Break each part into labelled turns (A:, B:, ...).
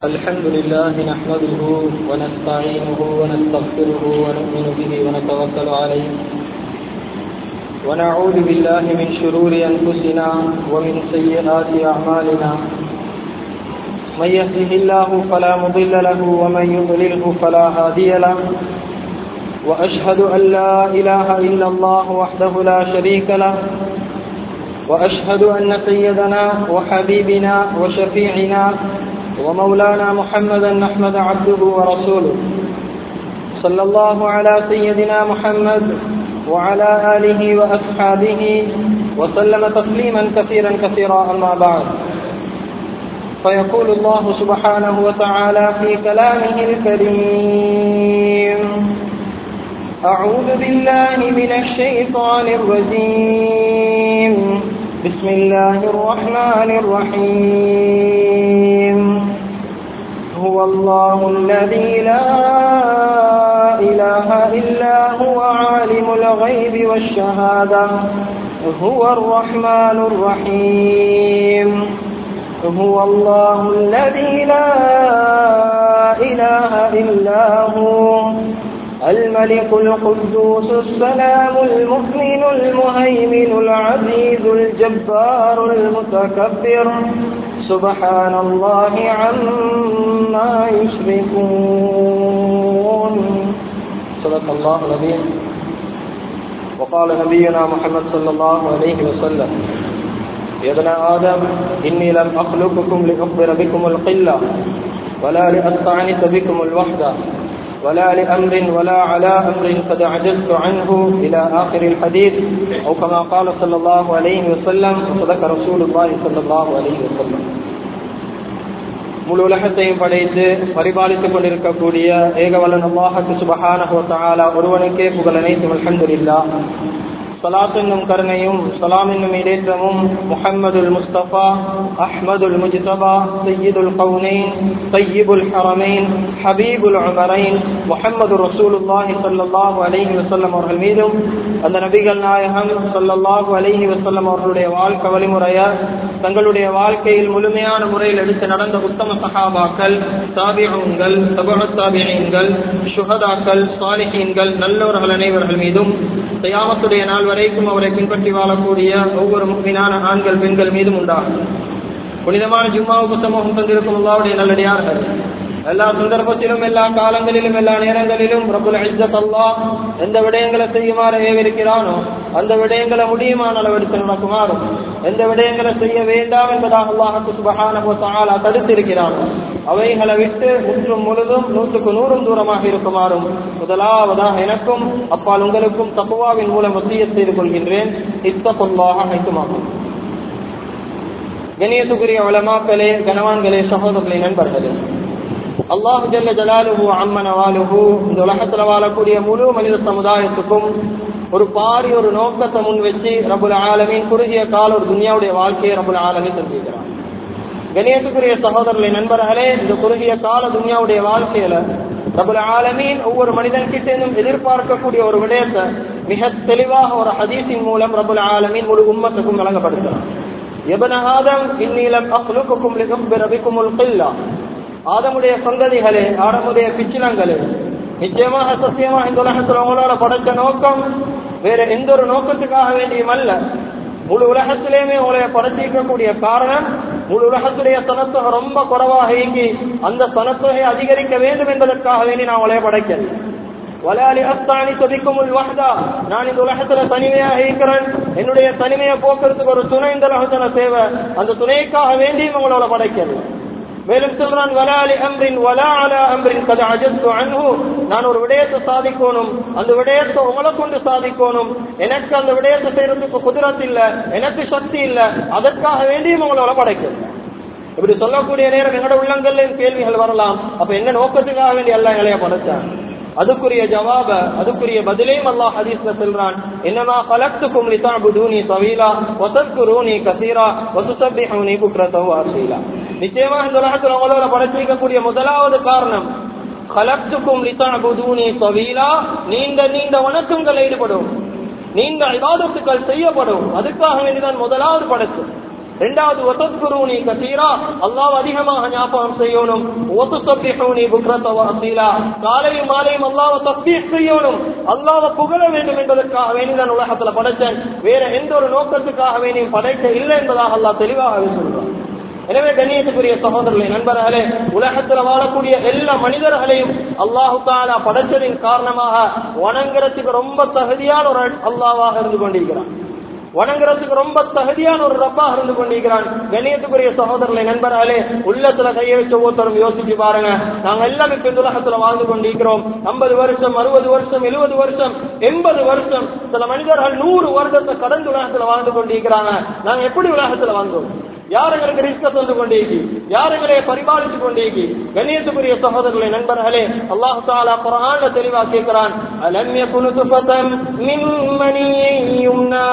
A: الحمد لله نحمده ونستعينه ونستغفره ونؤمن به ونتوكل عليه ونعوذ بالله من شرور أنفسنا ومن سيئات أعمالنا من يهده الله فلا مضل له ومن يضلله فلا هادي له وأشهد أن لا إله إلا الله وحده لا شريك له وأشهد أن سيدنا وحبيبنا وشفيعنا ومولانا محمدا أحمد عبده ورسوله صلى الله على سيدنا محمد وعلى آله وأصحابه وسلم تسليما كثيرا كثيرا أما بعد فيقول الله سبحانه وتعالى في كلامه الكريم أعوذ بالله من الشيطان الرجيم بسم الله الرحمن الرحيم هو الله الذي لا إله إلا هو عالم الغيب والشهادة هو الرحمن الرحيم هو الله الذي لا إله إلا هو الملك القدوس السلام المؤمن المهيمن العزيز الجبار المتكبر سبحان الله عما يشركون صدق الله العظيم وقال نبينا محمد صلى الله عليه وسلم يا ابن آدم إني لم أخلقكم لأخبر بكم القلة ولا لأستعنس بكم الوحدة ولا لأمر ولا على أمر قد عجزت عنه إلى آخر الحديث أو كما قال صلى الله عليه وسلم وصدق رسول الله صلى الله عليه وسلم முழு உலகத்தையும் படைத்து பரிபாலித்துக் கொண்டிருக்கக்கூடிய ஏகவலன் அல்லாஹத்து சுபஹானஹுவத்தாலா ஒருவனுக்கே புகழ் அனைத்தும் அல்ஹம்துலில்லா சலாத் என்னும் கருணையும் சலாம் என்னும் இடேற்றமும் முஹம்மதுல் முஸ்தபா அஹ்மதுல் முஜ்தபா சையீதுல் கவுனைன் சையீபுல் ஹரமைன் ஹபீபுல் உமரைன் முஹம்மது ரசூலுல்லாஹி ஸல்லல்லாஹு அலைஹி வஸல்லம் அவர்கள் மீதும் அந்த நபிகள் நாயகம் ஸல்லல்லாஹு அலைஹி வஸல்லம் அவர்களுடைய வாழ்க்கை வழிமுறைய தங்களுடைய வாழ்க்கையில் முழுமையான முறையில் எடுத்து நடந்த உத்தம சஹாபாக்கள் தாபிஊன்கள் தபுஅ தாபிஈன்கள் ஷுஹதாக்கள் சாலிஹீன்கள் நல்லவர்கள் அனைவர்கள் மீதும் தயாமத்துடைய நாள் வரைக்கும் அவரை பின்பற்றி வாழக்கூடிய ஒவ்வொரு முக்கியமான ஆண்கள் பெண்கள் மீதும் உண்டாகும் புனிதமான ஜும்மாவுக்கு சமூகம் தந்திருக்கும் அல்லாவுடைய நல்லடியார்கள் எல்லா சந்தர்ப்பத்திலும் எல்லா காலங்களிலும் எல்லா நேரங்களிலும் பிரபுல் ஐஜத் அல்லா எந்த விடயங்களை செய்யுமாறு ஏவிருக்கிறானோ அந்த விடயங்களை முடியுமான அளவெடுத்து நடக்குமாறும் எந்த விடயங்களை செய்ய வேண்டாம் என்பதாக அல்லாஹத்து சுபகான தடுத்திருக்கிறானோ அவைகளை விட்டு முற்றும் முழுதும் நூற்றுக்கு நூறும் தூரமாக இருக்குமாறும் முதலாவதாக எனக்கும் அப்பால் உங்களுக்கும் தப்புவாவின் மூலம் வசிய செய்து கொள்கின்றேன் இத்தப்பொல்லாக அனைத்துமாகும் கணியத்துக்குரிய வளமாக்களே கனவான்களே சகோதரர்களே நண்பர்களே அல்லாஹு ஜல்ல ஜலாலுஹு அம்மனவாலுஹு இந்த உலகத்துல வாழக்கூடிய முழு மனித சமுதாயத்துக்கும் ஒரு பாரி ஒரு நோக்கத்தை முன் வச்சு ரபுல் ஆலமின் குறுகிய கால ஒரு துனியாவுடைய வாழ்க்கையை ரபுல் ஆலமின் தந்திருக்கிறார் கணேசுக்குரிய சகோதரர்களை நண்பர்களே இந்த குறுகிய கால துனியாவுடைய வாழ்க்கையில ரபுல் ஆலமீன் ஒவ்வொரு மனிதன் கிட்டேனும் எதிர்பார்க்கக்கூடிய ஒரு விடயத்தை மிக தெளிவாக ஒரு ஹதீஸின் மூலம் ரபுல் ஆலமீன் முழு உம்மத்துக்கும் வழங்கப்படுகிறார் எபன ஆதம் இந்நீலம் அஹ்லுக்கும் லிகும்பிரபிக்கும் கில்லா ஆதமுடைய சந்ததிகளே ஆடமுடைய பிச்சிலங்களே நிச்சயமாக சத்தியமாக இந்த உலகத்தில் உங்களோட படைச்ச நோக்கம் வேற எந்த ஒரு நோக்கத்துக்காக வேண்டியும் அல்ல முழு உலகத்திலேயுமே உங்களை படைச்சிருக்கக்கூடிய காரணம் முழு உலகத்துடைய சனத்தொகை ரொம்ப குறைவாக இயங்கி அந்த சனத்தொகை அதிகரிக்க வேண்டும் என்பதற்காக வேண்டி நான் உங்களை படைக்கிறேன் வலாலி அஸ்தானி சதிக்கும் வஹதா நான் இந்த உலகத்துல தனிமையாக இருக்கிறேன் என்னுடைய தனிமையை போக்குறதுக்கு ஒரு துணை இந்த உலகத்துல தேவை அந்த துணைக்காக வேண்டியும் உங்களோட படைக்கிறேன் மேலும் சொல்றான் வலாலி அம்ரின் வலா அலா அம்ரின் கதை அஜத்து அன்ஹு நான் ஒரு விடயத்தை சாதிக்கணும் அந்த விடயத்தை உங்களை கொண்டு சாதிக்கணும் எனக்கு அந்த விடயத்தை செய்யறதுக்கு குதிரத்து இல்ல எனக்கு சக்தி இல்ல அதற்காக வேண்டியும் உங்களோட படைக்கும் இப்படி சொல்லக்கூடிய நேரம் எங்களோட உள்ளங்கள்ல கேள்விகள் வரலாம் அப்ப என்ன நோக்கத்துக்காக வேண்டி எல்லாம் எங்களைய படைச்சான் அதுக்குரிய ஜவாப அதுக்குரிய பதிலையும் அல்லாஹ் ஹதீஸ்ல சொல்றான் என்னமா கலக்துக்கும் லிதாபுதூனி தவீலா வசத்குரூனி கசீரா வசுசப்பிஹூனி குக்ரதவ அசீலா நிச்சயமா இந்த உலகத்தில் உங்களோட படைச்சிருக்கக்கூடிய முதலாவது காரணம் கலக்துக்கும் லிதாபுதூனி தவீலா நீண்ட நீண்ட வணக்கங்கள் ஈடுபடும் நீண்ட இபாதத்துக்கள் செய்யப்படும் அதுக்காக வேண்டிதான் முதலாவது படைச்சு இரண்டாவது ஒத்தத்குருனி கசீரா அல்லாஹ் அதிகமாக ஞாபகம் செய்யணும் ஒத்துசப்பிஹூனி புக்ரத்தவ அசீலா காலையும் மாலையும் அல்லாஹ் தஸ்பீஹ் செய்யணும் அல்லாஹ் புகழ வேண்டும் என்பதற்காக வேண்டி நான் உலகத்துல படைச்சேன் வேற எந்த ஒரு நோக்கத்துக்காக வேண்டியும் படைக்க இல்லை என்பதாக அல்லாஹ் தெளிவாகவே சொல்றான் எனவே கண்ணியத்துக்குரிய சகோதரர்களே நண்பர்களே உலகத்தில் வாழக்கூடிய எல்லா மனிதர்களையும் அல்லாஹு தாலா படைச்சதின் காரணமாக வணங்குறதுக்கு ரொம்ப தகுதியான ஒரு அல்லாவாக இருந்து கொண்டிருக்கிறான் வணங்குறதுக்கு ரொம்ப தகுதியான ஒரு ரப்பாக இருந்து கொண்டிருக்கிறான் கண்ணியத்துக்குரிய சகோதரர்களை நண்பர்களே உள்ளத்துல கையை வச்ச ஒவ்வொருத்தரும் யோசிச்சு பாருங்க நாங்க எல்லாமே இப்ப இந்த உலகத்துல வாழ்ந்து கொண்டிருக்கிறோம் ஐம்பது வருஷம் அறுபது வருஷம் எழுபது வருஷம் எண்பது வருஷம் சில மனிதர்கள் நூறு வருடத்தை கடந்து உலகத்துல வாழ்ந்து கொண்டிருக்கிறாங்க நாங்க எப்படி உலகத்துல வாழ்ந்தோம் யார் எங்களுக்கு ரிஸ்க தந்து கொண்டேகி யார் எங்களை பரிபாலித்து கொண்டேகி கண்ணியத்துக்குரிய சகோதரர்களை நண்பர்களே அல்லாஹு தாலா குரான்ல தெளிவா கேட்கிறான் அலம் யகுனு துஃபதம் மின் மனியின் யும்னா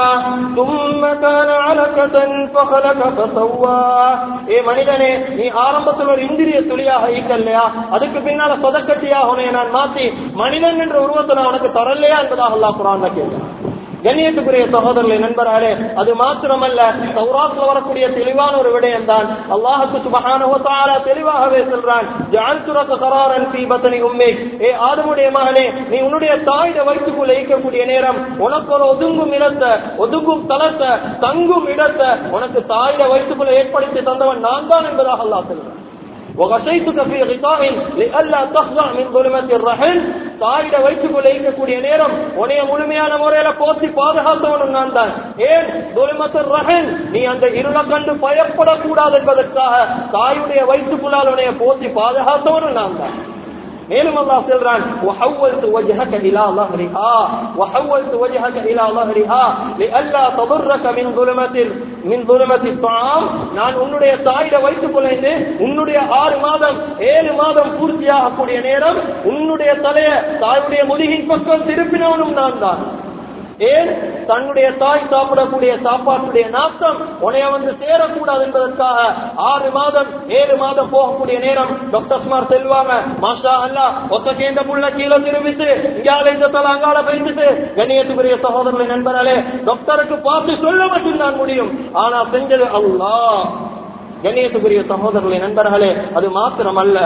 A: ثم كان علقة فخلق فسوى ஏ மனிதனே நீ ஆரம்பத்தில் ஒரு இந்திரிய துளியாக ஈக்கல்லையா அதுக்கு பின்னால சொதக்கட்டியாக உன்னை நான் மாத்தி மனிதன் என்ற உருவத்தை நான் உனக்கு தரலையா என்பதாக அல்லாஹ் குரான்ல கேட்கிறான் கண்ணியத்துக்குரிய சகோதரர்களை நண்பர்களே அது மாத்திரமல்ல சௌராத்துல வரக்கூடிய தெளிவான ஒரு விடயம் தான் அல்லாஹுக்கு சுபஹான தெளிவாகவே சொல்றான் ஜான்சுரக்க கராரன் ஃபீ பத்னி உம்மை ஏ ஆதமுடைய மகனே நீ உன்னுடைய தாயிட வயிற்றுக்குள்ள ஈக்கக்கூடிய நேரம் உனக்கு ஒரு ஒதுங்கும் இடத்தை ஒதுங்கும் தளத்தை தங்கும் இடத்தை உனக்கு தாயிட வயிற்றுக்குள்ள ஏற்படுத்தி தந்தவன் நான் தான் என்பதாக அல்லாஹ் சொல்றான் وغشيتك في غطاء لئلا تخضع من ظلمة الرحل தாயிட வைத்துக்கொள்ள இருக்கக்கூடிய நேரம் உனைய முழுமையான முறையில போத்தி பாதுகாத்தவனும் நான் தான் ஏன் துலிமத்தர் ரஹன் நீ அந்த இருளை கண்டு பயப்படக்கூடாது என்பதற்காக தாயுடைய வயிற்றுக்குள்ளால் உனைய போத்தி பாதுகாத்தவனும் நான் தான் மேலும் அல்லாஹ் சொல்றான் وحولت وجهك الى ظهرها وحولت وجهك الى ظهرها لئلا تضرك من ظلمة من ظلمة الطعام நான் உன்னுடைய தாயிட வைத்துக் கொள்ளைந்து உன்னுடைய ஆறு மாதம் ஏழு மாதம் பூர்த்தியாகக்கூடிய நேரம் உன்னுடைய தலைய தாயுடைய முதுகின் பக்கம் திருப்பினவனும் நான் தான் ஏன் தன்னுடைய தாய் சாப்பிடக்கூடிய சாப்பாட்டுடைய நாட்டம் உனைய வந்து சேரக்கூடாது என்பதற்காக ஆறு மாதம் ஏழு மாதம் போகக்கூடிய நேரம் டாக்டர் சுமார் செல்வாங்க மாஷா அல்லா ஒத்த கேந்த புள்ள கீழே திரும்பிட்டு இங்கால இந்த தலை அங்கால பேசிட்டு கண்ணியத்துக்குரிய சகோதரர்களை நண்பர்களே டாக்டருக்கு பார்த்து சொல்ல மட்டும்தான் முடியும் ஆனா செஞ்சது அல்லா கண்ணியத்துக்குரிய சகோதரர்களை நண்பர்களே அது மாத்திரம் அல்ல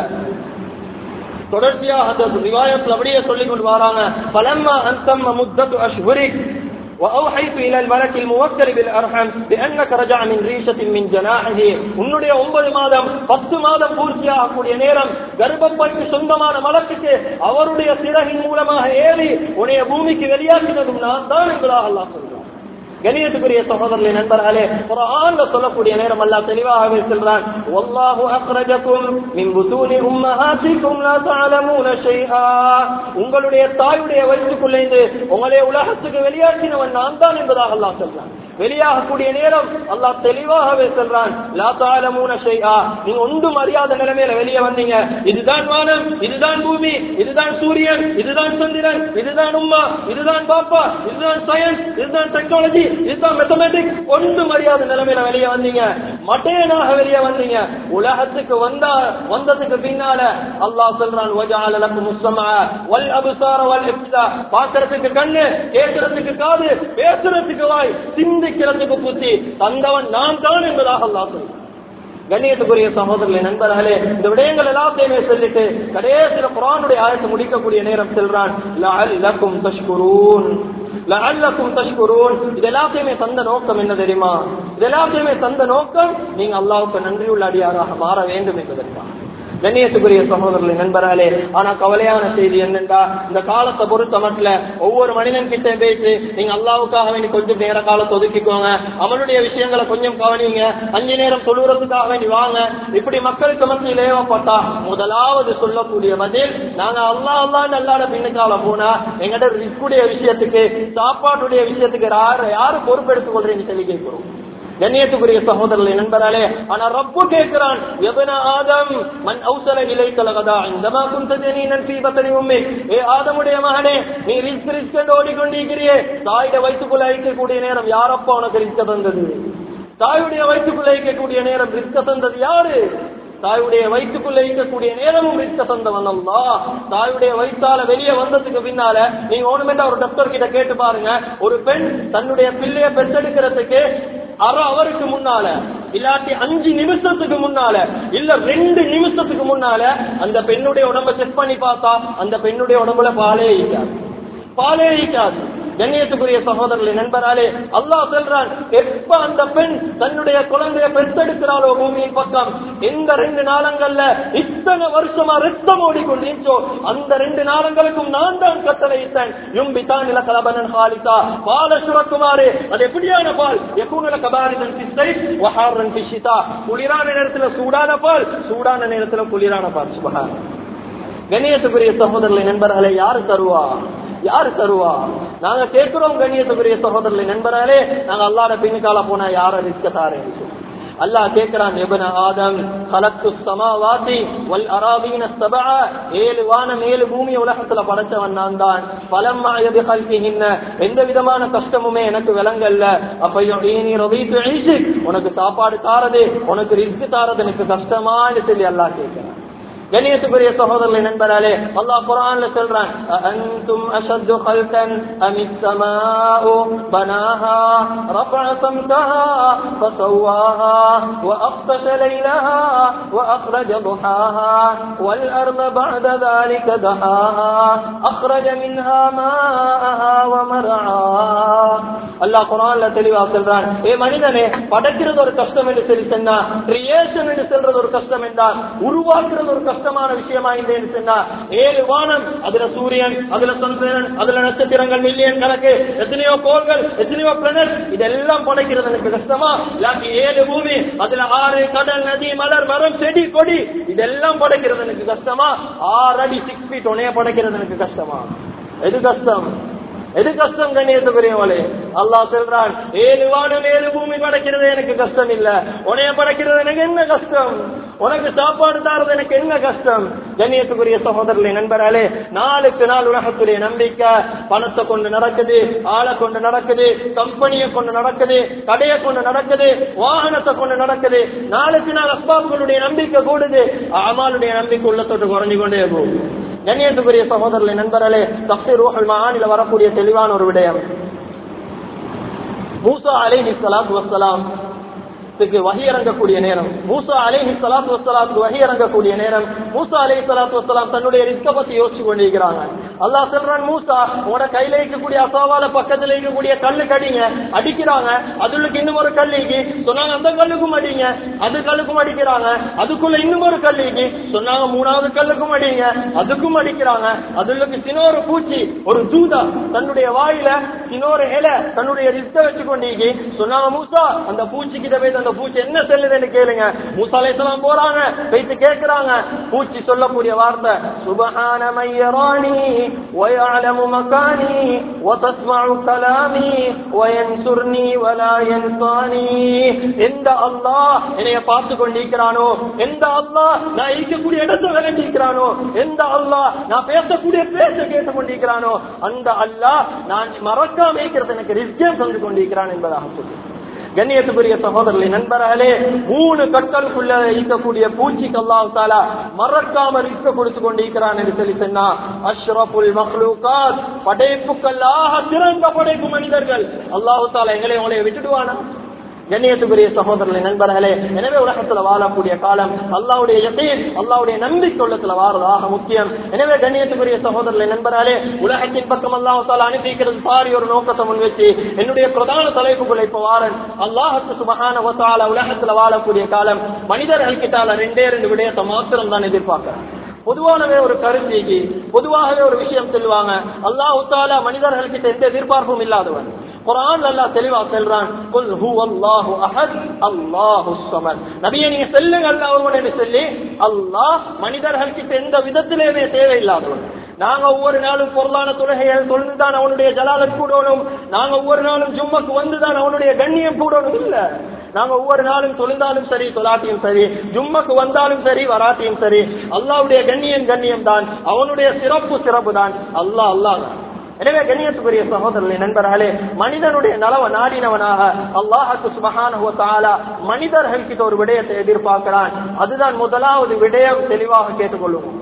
A: தொடர்ச்சியாக அந்த ரிவாயத்தில் அப்படியே சொல்லிக் கொண்டு வராங்க பலம்மா அந்தம் முத்தத்து அஷ்வரிக் وأوحيت إلى الملك الموكل بالأرحم بأنك رجع من ريشة من جناحه உன்னுடைய ஒன்பது மாதம் பத்து மாதம் பூர்த்தியாகக்கூடிய நேரம் கர்ப்பப்பைக்கு சொந்தமான மலக்குக்கு அவருடைய சிறகின் மூலமாக ஏறி உன்னைய பூமிக்கு வெளியாக்கினதும் நான் தான் என்பதாக அல்லாஹ் சொல்றான் கணியத்துக்குரிய சகோதரர்களே நண்பர்களே குர்ஆன்ல சொல்லக்கூடிய நேரம் அல்லாஹ் தெளிவாகவே சொல்றான் வல்லாஹு அக்ரஜக்கும் மின் புதூனி உம்மஹாத்திக்கும் லா தஅலமூன ஷைஆ உங்களுடைய தாயுடைய வயிற்றுக்குள்ளேந்து உங்களை உலகத்துக்கு வெளியாக்கினவன் நான் தான் என்பதாக அல்லாஹ் சொல்றான் வெளியாகக்கூடிய நேரம் அல்லாஹ் தெளிவாகவே சொல்றான் லா தஅலமூன ஷைஆ நீங்க ஒன்றும் அறியாத நிலைமையில வெளியே வந்தீங்க இதுதான் வானம் இதுதான் பூமி இதுதான் சூரியன் இதுதான் சந்திரன் இதுதான் உம்மா இதுதான் பாப்பா இதுதான் சயின்ஸ் இதுதான் டெக்னாலஜி இதுதான் மேத்தமேட்டிக்ஸ் ஒன்றும் அறியாத நிலைமையில வெளியே வந்தீங்க மட்டையனாக வெளியே வந்தீங்க உலகத்துக்கு வந்தா வந்ததுக்கு பின்னால அல்லாஹ் சொல்றான் வஜால லக்கும் முஸ்ஸமா வல் அப்சார வல் இப்சா பார்க்கறதுக்கு கண்ணு கேட்கறதுக்கு காது பேசுறதுக்கு வாய் சிந்திக்கிறதுக்கு புத்தி தந்தவன் நான் தான் என்பதாக அல்லாஹ் சொல்றான் கண்ணியத்துக்குரிய சகோதரர்களே நண்பர்களே இந்த விடயங்கள் எல்லாத்தையுமே சொல்லிட்டு கடைசியில குரானுடைய ஆயத்தை முடிக்கக்கூடிய நேரம் செல்றான் லஅல்லக்கும் தஷ்குரூன் லஅல்லக்கும் தஷ்குரூன் இது எல்லாத்தையுமே தந்த நோக்கம் என்ன தெரியுமா இது எல்லாத்தையுமே தந்த நோக்கம் நீங்க அல்லாஹ்வுக்கு நன்றியுள்ள அடியாராக மாற வேண்டும் என்பதற்காக கண்ணியத்துக்குரிய சகோதரர்களை நண்பர்களே ஆனா கவலையான செய்தி என்னென்றா இந்த காலத்தை பொறுத்த மட்டும் ஒவ்வொரு மனிதன் கிட்ட பேசி நீங்க அல்லாவுக்காக வேண்டி கொஞ்சம் நேர காலத்தை ஒதுக்கிக்கோங்க அவனுடைய விஷயங்களை கொஞ்சம் கவனிங்க அஞ்சு நேரம் சொல்லுறதுக்காக வேண்டி வாங்க இப்படி மக்களுக்கு மத்தியில் ஏவப்பட்டா முதலாவது சொல்லக்கூடிய பதில் நாங்க அல்லா அல்லான்னு அல்லாட பின்னுக்கால போனா எங்கட ரிஸ்குடைய விஷயத்துக்கு சாப்பாட்டுடைய விஷயத்துக்கு யாரு யாரு பொறுப்பெடுத்துக் கொள்றீங்க சொல்லி கேட்கிறோம் கண்ணியத்துக்குரிய சகோதரர்களை நண்பராலே ஆனா ரப்பு கேட்கிறான் எபன ஆதம் மன் அவுசல இலை கலகதா இந்தமா குந்த ஜனீனன் ஃபீ பத்னி உம்மி ஏ ஆதமுடைய மகனே நீ ரிஸ்க் ரிஸ்க் என்று ஓடிக்கொண்டிருக்கிறியே தாயிட வயிற்றுக்குள்ள அழிக்கக்கூடிய நேரம் யாரப்பா உனக்கு ரிஸ்க தந்தது தாயுடைய வயிற்றுக்குள்ள அழிக்கக்கூடிய நேரம் ரிஸ்க தந்தது யாரு தாயுடைய வயிற்றுக்குள்ள இருக்கக்கூடிய நேரமும் ரிஸ்க தந்தவன் அல்லா தாயுடைய வயிற்றால வெளியே வந்ததுக்கு பின்னால நீங்க ஒண்ணுமெண்டா ஒரு டாக்டர் கிட்ட கேட்டு பாருங்க ஒரு பெண் தன்னுடைய பிள்ளைய பெற்றெடுக்கிறதுக்கு அரை அவருக்கு முன்னால இல்லாட்டி அஞ்சு நிமிஷத்துக்கு முன்னால இல்ல ரெண்டு நிமிஷத்துக்கு முன்னால அந்த பெண்ணுடைய உடம்ப செக் பண்ணி பார்த்தா அந்த பெண்ணுடைய உடம்புல பாலே ஈக்காது பாலே ஈக்காது கண்ணியத்துக்குரிய சகோதரர்களை நண்பராலே அல்லாஹ் சொல்றான் எப்ப அந்த பெண் தன்னுடைய குழந்தைய பெற்றெடுக்கிறாளோ பூமியின் பக்கம் எந்த ரெண்டு நாளங்கள்ல இத்தனை வருஷமா ரத்தம் ஓடிக்கொண்டிருச்சோ அந்த ரெண்டு நாளங்களுக்கும் நான் தான் கட்டளையிட்டேன் யும்பி தான் நில கலபனன் ஹாலிதா பால சுரக்குமாறு அது எப்படியான பால் எக்கூனல கபாரிதன் பிஸ்தை வஹாரன் பிஷிதா குளிரான நேரத்துல சூடான பால் சூடான நேரத்துல குளிரான பால் சுபஹான் கண்ணியத்துக்குரிய சகோதரர்களை நண்பர்களை யாரு தருவா யாரு தருவா நாங்க கேட்கிறோம் கண்ணியத்துக்குரிய சகோதரர்களை நண்பர்களே நாங்க அல்லாட பின்னுக்கால போனா யார ரிஸ்க தாரேன்னு சொல்லி. அல்லாஹ் கேட்கிறான் எபன ஆதம் கலத்து சமாவாசி வல் அராபீன சபா ஏழு வானம் ஏழு பூமி உலகத்துல படைச்சவன் நான் தான் பலம் கல்விகின்ன எந்த விதமான கஷ்டமுமே எனக்கு விளங்கல்ல அப்பையும் நீ ரவித்து உனக்கு சாப்பாடு தாரது உனக்கு ரிஸ்க் தாரது எனக்கு கஷ்டமான்னு சொல்லி அல்லாஹ் கேட்கிறான் கணியத்துக்குரிய சகோதரர்களை நண்பராலே அல்லாஹ் குரான்ல சொல்றான் அன்தும் அஷத்து خلقا أم السماء بناها رفع سمكها فسواها وأغطش ليلها وأخرج ضحاها والأرض بعد ذلك دحاها أخرج منها ماءها ومرعاها அல்லாஹ் குரான்ல தெளிவா சொல்றான் ஏ மனிதனே படைக்கிறது ஒரு கஷ்டம் என்று சொல்லி சொன்னா கிரியேஷன் என்று சொல்றது ஒரு கஷ்டம் என்றால் உருவாக்குறது ஒரு கஷ்டமான விஷயமா இல்லைன்னு சொன்னா ஏழு வானம் அதுல சூரியன் அதுல சந்திரன் அதுல நட்சத்திரங்கள் மில்லியன் கணக்கு எத்தனையோ கோள்கள் எத்தனையோ பிளானட் இதெல்லாம் படைக்கிறது எனக்கு கஷ்டமா இல்லாட்டி ஏழு பூமி அதுல ஆறு கடல் நதி மலர் மரம் செடி கொடி இதெல்லாம் படைக்கிறது எனக்கு கஷ்டமா ஆறு அடி சிக்ஸ் ஃபீட் உனைய படைக்கிறது எனக்கு கஷ்டமா எது கஷ்டம் எது கஷ்டம் கண்ணியத்துக்குரியவளே அல்லாஹ் சொல்றான் ஏழு வானம் ஏழு பூமி படைக்கிறது எனக்கு கஷ்டம் இல்ல உனைய படைக்கிறது எனக்கு என்ன கஷ்டம் உனக்கு சாப்பாடு தாரது எனக்கு என்ன கஷ்டம் கண்ணியத்துக்குரிய சகோதரர்களே நண்பராலே நாளுக்கு நாள் உலகத்துடைய நம்பிக்கை பணத்தை கொண்டு நடக்குது ஆளை கொண்டு நடக்குது கம்பெனியை கொண்டு நடக்குது கடையை கொண்டு நடக்குது வாகனத்தை கொண்டு நடக்குது நாளுக்கு நாள் அஸ்பாபுகளுடைய நம்பிக்கை கூடுது அமாலுடைய நம்பிக்கை உள்ளத்தோட்டு குறைஞ்சு கொண்டே போகுது கண்ணியத்துக்குரிய சகோதரர்களை நண்பர்களே தப்சீர் ரூஹல் மஆனில வரக்கூடிய தெளிவான ஒரு விடயம் மூசா அலைஹி ஸலாத்து வஸ்ஸலாம் வகி இறங்கக்கூடிய நேரம் மூசா அலைஹி ஸலாத்து வஸ்ஸலாத்துக்கு வகி இறங்கக்கூடிய நேரம் மூசா அலைஹி ஸலாத்து வஸ்ஸலாம் தன்னுடைய ரிஸ்க பத்தி யோசிச்சு கொண்டிருக்கிறாங்க அல்லாஹ் சொல்றான் மூசா உங்களோட கையில இருக்கக்கூடிய அசாவால பக்கத்துல இருக்கக்கூடிய கல்லு கடிங்க அடிக்கிறாங்க அதுக்கு இன்னும் ஒரு கல்லிக்கு சொன்னாங்க அந்த கல்லுக்கும் அடிங்க அது கல்லுக்கும் அடிக்கிறாங்க அதுக்குள்ள இன்னும் ஒரு கல்லிக்கு சொன்னாங்க மூணாவது கல்லுக்கும் அடிங்க அதுக்கும் அடிக்கிறாங்க அதுக்கு சினோரு பூச்சி ஒரு தூதா தன்னுடைய வாயில சினோரு இலை தன்னுடைய ரிஸ்க வச்சு கொண்டீங்க சொன்னாங்க மூசா அந்த பூச்சி கிட்ட போய் அந்த பூச்சி என்ன சொல்லுதுன்னு கேளுங்க மூசா அலைஹிஸ்ஸலாம் போறாங்க போயிட்டு கேக்குறாங்க பூச்சி சொல்லக்கூடிய வார்த்தை சுபஹான மையரானி ويعلم مكاني وتسمع كلامي وينصرني ولا ينصاني எந்த அல்லாஹ் என்னைய பார்த்து கொண்டிருக்கிறானோ எந்த அல்லாஹ் நான் இருக்கக்கூடிய இடத்தை விளங்கிக்கிறானோ எந்த அல்லாஹ் நான் பேசக்கூடிய பேச கேட்டு கொண்டிருக்கிறானோ அந்த அல்லாஹ் நான் மறக்காம இருக்கிறது எனக்கு ரிஸ்கே தந்து கொண்டிருக்கிறான் என்பதாக சொல்லி கண்ணியத்துக்குரிய சகோதரர்களை நண்பர்களே மூணு கற்களுக்குள்ள இருக்கக்கூடிய பூச்சிக்கு அல்லாஹ் தாலா மறக்காம ரிஸ்க கொடுத்து கொண்டிருக்கிறான் என்று சொல்லி சொன்னா அஷ்ரஃபுல் மஹ்லூகாத் படைப்புக்கல்லாக சிறந்த படைப்பு மனிதர்கள் அல்லாஹு தாலா எங்களை உங்களை விட்டுடுவானா கண்ணியத்துக்குரிய சகோதரர்களை நண்பர்களே எனவே உலகத்துல வாழக்கூடிய காலம் அல்லாவுடைய யசீன் அல்லாவுடைய நம்பிக்கை உள்ளத்துல வாரதாக முக்கியம் எனவே கண்ணியத்துக்குரிய சகோதரர்களை நண்பர்களே உலகத்தின் பக்கம் அல்லாஹால அனுப்பிக்கிறது சாரி ஒரு நோக்கத்தை முன் வச்சு என்னுடைய பிரதான தலைப்புகளை இப்ப வாரன் அல்லாஹத்து சுபகான வசால உலகத்துல வாழக்கூடிய காலம் மனிதர்கள் கிட்டால ரெண்டே ரெண்டு விடயத்தை மாத்திரம் தான் எதிர்பார்க்கிறேன் பொதுவானவே ஒரு கருத்திக்கு பொதுவாகவே ஒரு விஷயம் சொல்லுவாங்க அல்லாஹு தாலா மனிதர்கள் கிட்ட எந்த எதிர்பார்ப்பும் இல்லாதவன் குரான் அல்லாஹ் தெளிவா சொல்றான் குல் ஹுவல்லாஹு அஹத் அல்லாஹு ஸமத் நபியே நீங்க சொல்லுங்க அல்லாஹ் ஒருவன் என்று சொல்லி அல்லாஹ் மனிதர்கள் கிட்ட எந்த விதத்திலேயுமே தேவையில்லாதவன் நாங்க ஒவ்வொரு நாளும் பொருளான தொழுகைகள் தொழுந்துதான் அவனுடைய ஜலாலத் கூடணும் நாங்க ஒவ்வொரு நாளும் ஜும்மக்கு வந்துதான் அவனுடைய கண்ணியம் கூடணும் இல்ல நாங்க ஒவ்வொரு நாளும் தொழுந்தாலும் சரி தொலாட்டியும் சரி ஜும்மக்கு வந்தாலும் சரி வராட்டியும் சரி அல்லாவுடைய கண்ணியம் கண்ணியம் தான் அவனுடைய சிறப்பு சிறப்பு தான் அல்லாஹ் அல்லாஹ் தான் எனவே கண்ணியத்துக்குரிய சகோதரர்களே நண்பர்களே மனிதனுடைய நலவ நாடினவனாக அல்லாஹுக்கு சுபகான மனிதர்கள் கிட்ட ஒரு விடயத்தை எதிர்பார்க்கிறான் அதுதான் முதலாவது விடயம் தெளிவாக கேட்டுக்கொள்ளுவோம்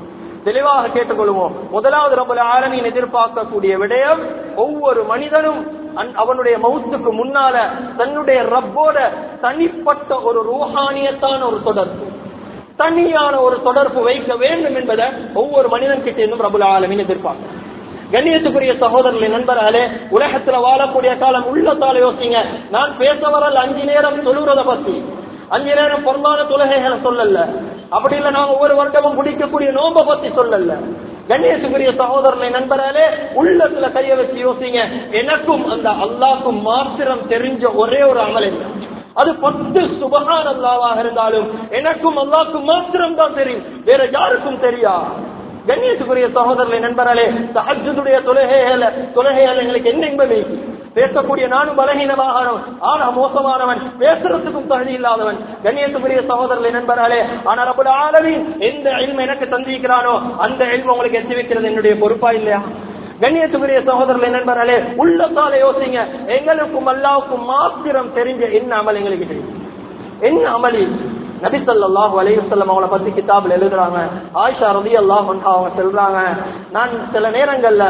A: தெளிவாக கேட்டுக்கொள்வோம் முதலாவது ரபுல் ஆலமீன் எதிர்பார்க்கக்கூடிய விடயம் ஒவ்வொரு மனிதனும் அன்- அவனுடைய மவுத்துக்கு முன்னால தன்னுடைய ரப்போட தனிப்பட்ட ஒரு ரூஹானியத்தான ஒரு தொடர்பு தனியான ஒரு தொடர்பு வைக்க வேண்டும் என்பதை ஒவ்வொரு மனிதன் கிட்ட இருந்தும் ரபுல் ஆலமீன் எதிர்பார்க்க கண்ணியத்துக்குரிய சகோதரர்களை நண்பர்களே உலகத்துல வாழக்கூடிய காலம் உள்ளத்தால யோசிங்க நான் பேச வரல அஞ்சு நேரம் தொழுறத பத்தி அஞ்சு நேரம் பொருளான தொழுகைகளை சொல்லல அப்படி இல்ல நாங்க ஒவ்வொரு வருடமும் பிடிக்கக்கூடிய நோம்ப பத்தி சொல்லல கண்ணியத்துக்குரிய சகோதரர்களை நண்பர்களே உள்ளத்துல கைய வச்சு யோசிங்க எனக்கும் அந்த அல்லாஹ்க்கும் மாத்திரம் தெரிஞ்ச ஒரே ஒரு அமல் என்ன அது பத்து சுபகான் அல்லாவாக இருந்தாலும் எனக்கும் அல்லாஹ்க்கும் மாத்திரம் தான் தெரியும் வேற யாருக்கும் தெரியா கண்ணியத்துக்குரிய சகோதரர்களை நண்பர்களே தஹஜ்ஜுடைய தொழுகைகள தொழுகைகள் எங்களுக்கு என்ன இன்பமே பேசக்கூடிய நானும் பலகீனமாகவன் ஆனா மோசமானவன் பேசுறதுக்கும் தகுதி இல்லாதவன் கண்ணியத்துக்குரிய சகோதரர்களை நண்பர்களே ஆனா ரபுல் ஆலமீன் எந்த எல்ம எனக்கு தந்திருக்கிறானோ அந்த எல்ம உங்களுக்கு எத்தி வைக்கிறது என்னுடைய பொறுப்பா இல்லையா கண்ணியத்துக்குரிய சகோதரர்களை நண்பர்களே உள்ளத்தால யோசிங்க எங்களுக்கும் அல்லாவுக்கும் மாத்திரம் தெரிஞ்ச என்ன அமல் எங்களுக்கு தெரியும் என்ன அமளி நபி ஸல்லல்லாஹு அலைஹி வஸல்லம் அவங்கள பத்தி கிதாப்ல எழுதுறாங்க ஆயிஷா ரலியல்லாஹு அன்ஹா அவங்க சொல்றாங்க நான் சில நேரங்கள்ல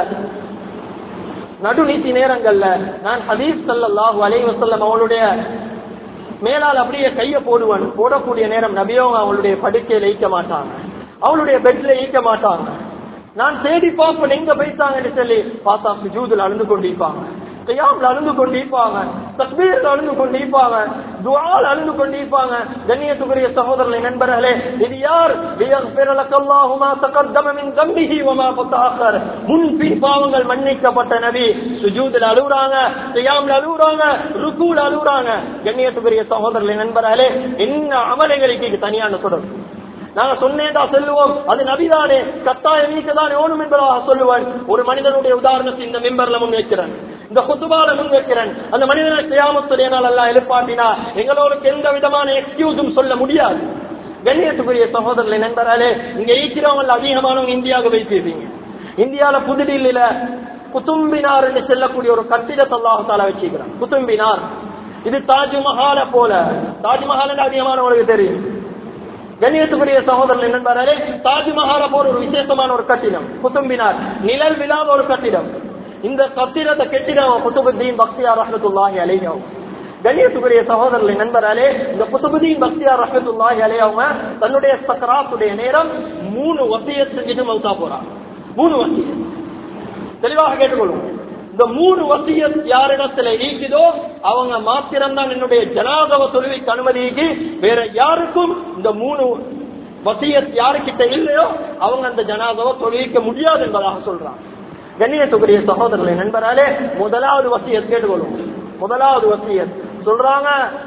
A: நடுநீதி நேரங்கள்ல நான் ஹதீஸ் ஸல்லல்லாஹு அலைஹி வஸல்லம் அவங்களுடைய மேலால் அப்படியே கைய போடுவேன் போடக்கூடிய நேரம் நபியவங்க அவங்களுடைய படுக்கையில ஈக்க மாட்டாங்க அவளுடைய பெட்ல ஈக்க மாட்டாங்க நான் தேடி பார்ப்பேன் எங்க போயிட்டாங்கன்னு சொல்லி பார்த்தா சுஜூதுல அழுந்து கொண்டிருப்பாங்க கையாம்ல அழுந்து கொண்டிருப்பாங்க தக்பீர்ல அழுந்து கொண்டிருப்பாங்க துவால் அழுந்து கொண்டிருப்பாங்க கண்ணியத்துக்குரிய சகோதரர்களை நண்பர்களே இது யார் லியக்ஃபிர லக்கல்லாஹு மா தகத்தம மின் தம்பிஹி வ மா தஅக்கர் முன் பின் பாவங்கள் மன்னிக்கப்பட்ட நபி சுஜூதுல அழுகுறாங்க கையாம்ல அழுகுறாங்க ருக்கூல அழுகுறாங்க கண்ணியத்துக்குரிய சகோதரர்களை நண்பர்களே என்ன அமலைகளுக்கு தனியான தொடர்பு நாங்க சொன்னேன்டா சொல்லுவோம் அது நபிதானே கட்டாய நீக்கதானே ஓணும் என்பதாக சொல்லுவேன் ஒரு மனிதனுடைய உதாரணத்தை இந்த மெம்பர்ல முன் வைக்கிறேன் இந்த குத்துபால முன் வைக்கிறேன் அந்த மனிதனை செய்யாமத்துடைய நாள் எல்லாம் எழுப்பாட்டினா எங்களோருக்கு எந்த விதமான எக்ஸ்கியூஸும் சொல்ல முடியாது கண்ணியத்துக்குரிய சகோதரர்களை நண்பராலே இங்க ஈக்கிறவங்க அதிகமானவங்க இந்தியாவுக்கு வைத்திருப்பீங்க இந்தியால புதுடில்லியில குத்தும்பினார் என்று செல்லக்கூடிய ஒரு கட்டிடத்தை அல்லாஹால வச்சுக்கிறான் குத்தும்பினார் இது தாஜ்மஹால போல தாஜ்மஹால் அதிகமானவங்களுக்கு தெரியும் கண்ணியத்துக்குரிய சகோதரன் நண்பரே தாஜ்மஹால போற ஒரு விசேஷமான ஒரு கட்டிடம் குத்தும்பினார் நிழல் விழாத ஒரு கட்டிடம் இந்த கட்டிடத்தை கெட்டிடம் குத்துபுத்தீன் பக்தியார் ரஹமத்துல்லாஹி அலைஹம் கண்ணியத்துக்குரிய சகோதரர்களை நண்பராலே இந்த குத்துபுதீன் பக்தியார் ரஹமத்துல்லாஹி அலைஹவங்க தன்னுடைய சக்கராத்துடைய நேரம் மூணு வசியத் செஞ்சுட்டு மௌத்தா போறாங்க மூணு வசியத் தெளிவாக கேட்டுக்கொள்ளும் இந்த மூணு வசியத் யாரிடத்துல ஈக்குதோ அவங்க மாத்திரம்தான் என்னுடைய ஜனாதவ தொழுவிக்கு அனுமதிக்கு வேற யாருக்கும் இந்த மூணு வசியத் யாருக்கிட்ட இல்லையோ அவங்க அந்த ஜனாதவ தொழுவிக்க முடியாது என்பதாக சொல்றாங்க கண்ணியத்துக்குரிய சகோதரர்களை நண்பராலே முதலாவது வசியத் கேட்டுக்கொள்ளும் முதலாவது வசியத் சொல்றாங்க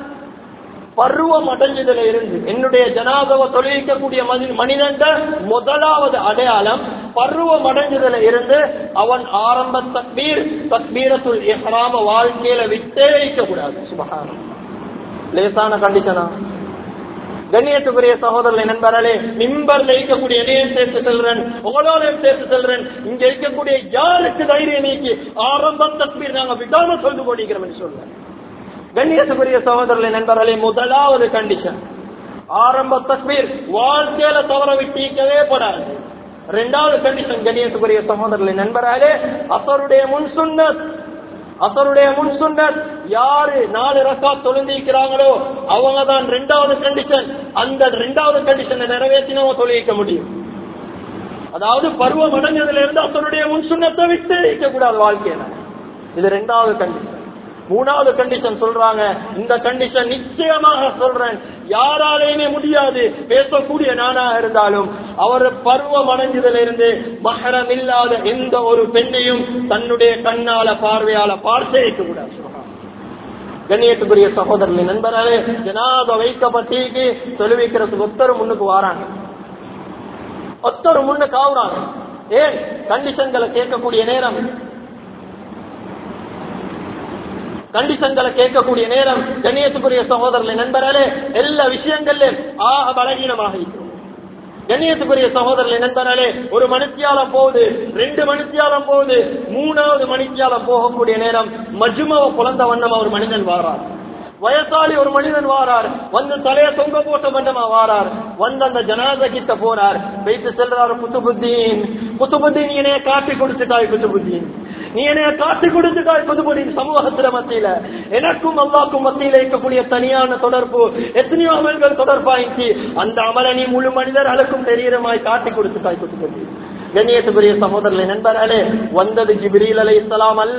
A: பருவம் அடைஞ்சதுல இருந்து என்னுடைய ஜனாதவ தொழிலிக்கக்கூடிய மனிதன் முதலாவது அடையாளம் பருவம் அடைஞ்சதுல இருந்து அவன் ஆரம்ப தக்பீர் தக்பீரத்துள் எஹ்ராம வாழ்க்கையில விட்டே வைக்க கூடாது சுபகாரம் லேசான கண்டிஷனா கண்ணியத்துக்குரிய சகோதரர்களை நண்பர்களே மிம்பர்ல இருக்கக்கூடிய என்னையும் சேர்த்து செல்றேன் உங்களோடையும் சேர்த்து செல்றேன் இங்க இருக்கக்கூடிய யாருக்கு தைரியம் நீக்கி ஆரம்ப தக்பீர் நாங்க விடாம சொல்லு கொண்டிருக்கிறோம் சொல்றேன் கண்ணியத்துக்குரிய சகோதரர்களை நண்பர்களே முதலாவது கண்டிஷன் ஆரம்ப தக்பீர் வாழ்க்கையில தவற விட்டிக்கவே படாது ரெண்டாவது கண்டிஷன் கண்ணியத்துக்குரிய சகோதரர்களை நண்பர்களே அசருடைய முன் சுன்னத் அசருடைய முன் சுன்னத் யாரு நாலு ரக்கா தொழுந்திருக்கிறாங்களோ அவங்க தான் ரெண்டாவது கண்டிஷன் அந்த ரெண்டாவது கண்டிஷனை நிறைவேற்றினவங்க தொழிலிக்க முடியும் அதாவது பருவம் அடைஞ்சதுல இருந்து அசருடைய முன் சுண்ணத்தை விட்டு இருக்க கூடாது வாழ்க்கையில இது ரெண்டாவது கண்டிஷன் மூணாவது கண்டிஷன் சொல்றாங்க இந்த கண்டிஷன் நிச்சயமாக சொல்றேன் யாராலையுமே முடியாது பேசக்கூடிய நானா இருந்தாலும் அவர் பருவம் அடைஞ்சதுல இருந்து மகரம் இல்லாத எந்த ஒரு பெண்ணையும் தன்னுடைய கண்ணால பார்வையால பார்த்து வைக்க கூடாது கண்ணியத்துக்குரிய சகோதரர்கள் நண்பராலே ஜனாத வைக்கப்பட்டிக்கு தொழுவிக்கிறதுக்கு ஒத்தர் முன்னுக்கு வாராங்க ஒத்தர் முன்னுக்கு ஆகுறாங்க ஏன் கண்டிஷன்களை கேட்கக்கூடிய நேரம் கண்டிஷன்களை கேட்கக்கூடிய நேரம் கண்ணியத்துக்குரிய சகோதரர்களை நண்பராலே எல்லா விஷயங்கள்ல ஆக பலகீனமாக இருக்கிறோம் கண்ணியத்துக்குரிய சகோதரர்களை நண்பராலே ஒரு மணித்தியாலம் போகுது ரெண்டு மணித்தியாலம் போகுது மூணாவது மணித்தியாலம் போகக்கூடிய நேரம் மஜ்மவ குழந்த வண்ணம் ஒரு மனிதன் வாரார் வயசாளி ஒரு மனிதன் வாரார் வந்து தலைய தொங்க போட்ட மண்டமா வாரார் வந்து அந்த ஜனாத கிட்ட போறார் வைத்து செல்றாரு குத்துபுத்தீன் குத்துபுத்தீன் நீ என்னைய காட்டி கொடுத்துட்டாய் குத்துபுத்தீன் நீ என்னைய காட்டி கொடுத்துட்டாய் குத்துபுத்தீன் சமூகத்துல மத்தியில எனக்கும் அல்லாக்கும் மத்தியில இருக்கக்கூடிய தனியான தொடர்பு எத்தனையோ அமல்கள் தொடர்பாயிச்சு அந்த அமலை நீ முழு மனிதர்களுக்கும் தெரியறமாய் காட்டி கொடுத்துட்டாய் குத்துபுத்தீன் கண்ணியத்துக்குரிய சகோதரர்களை நண்பர்களே வந்தது ஜிப்ரீல் அலை இஸ்லாம் அல்ல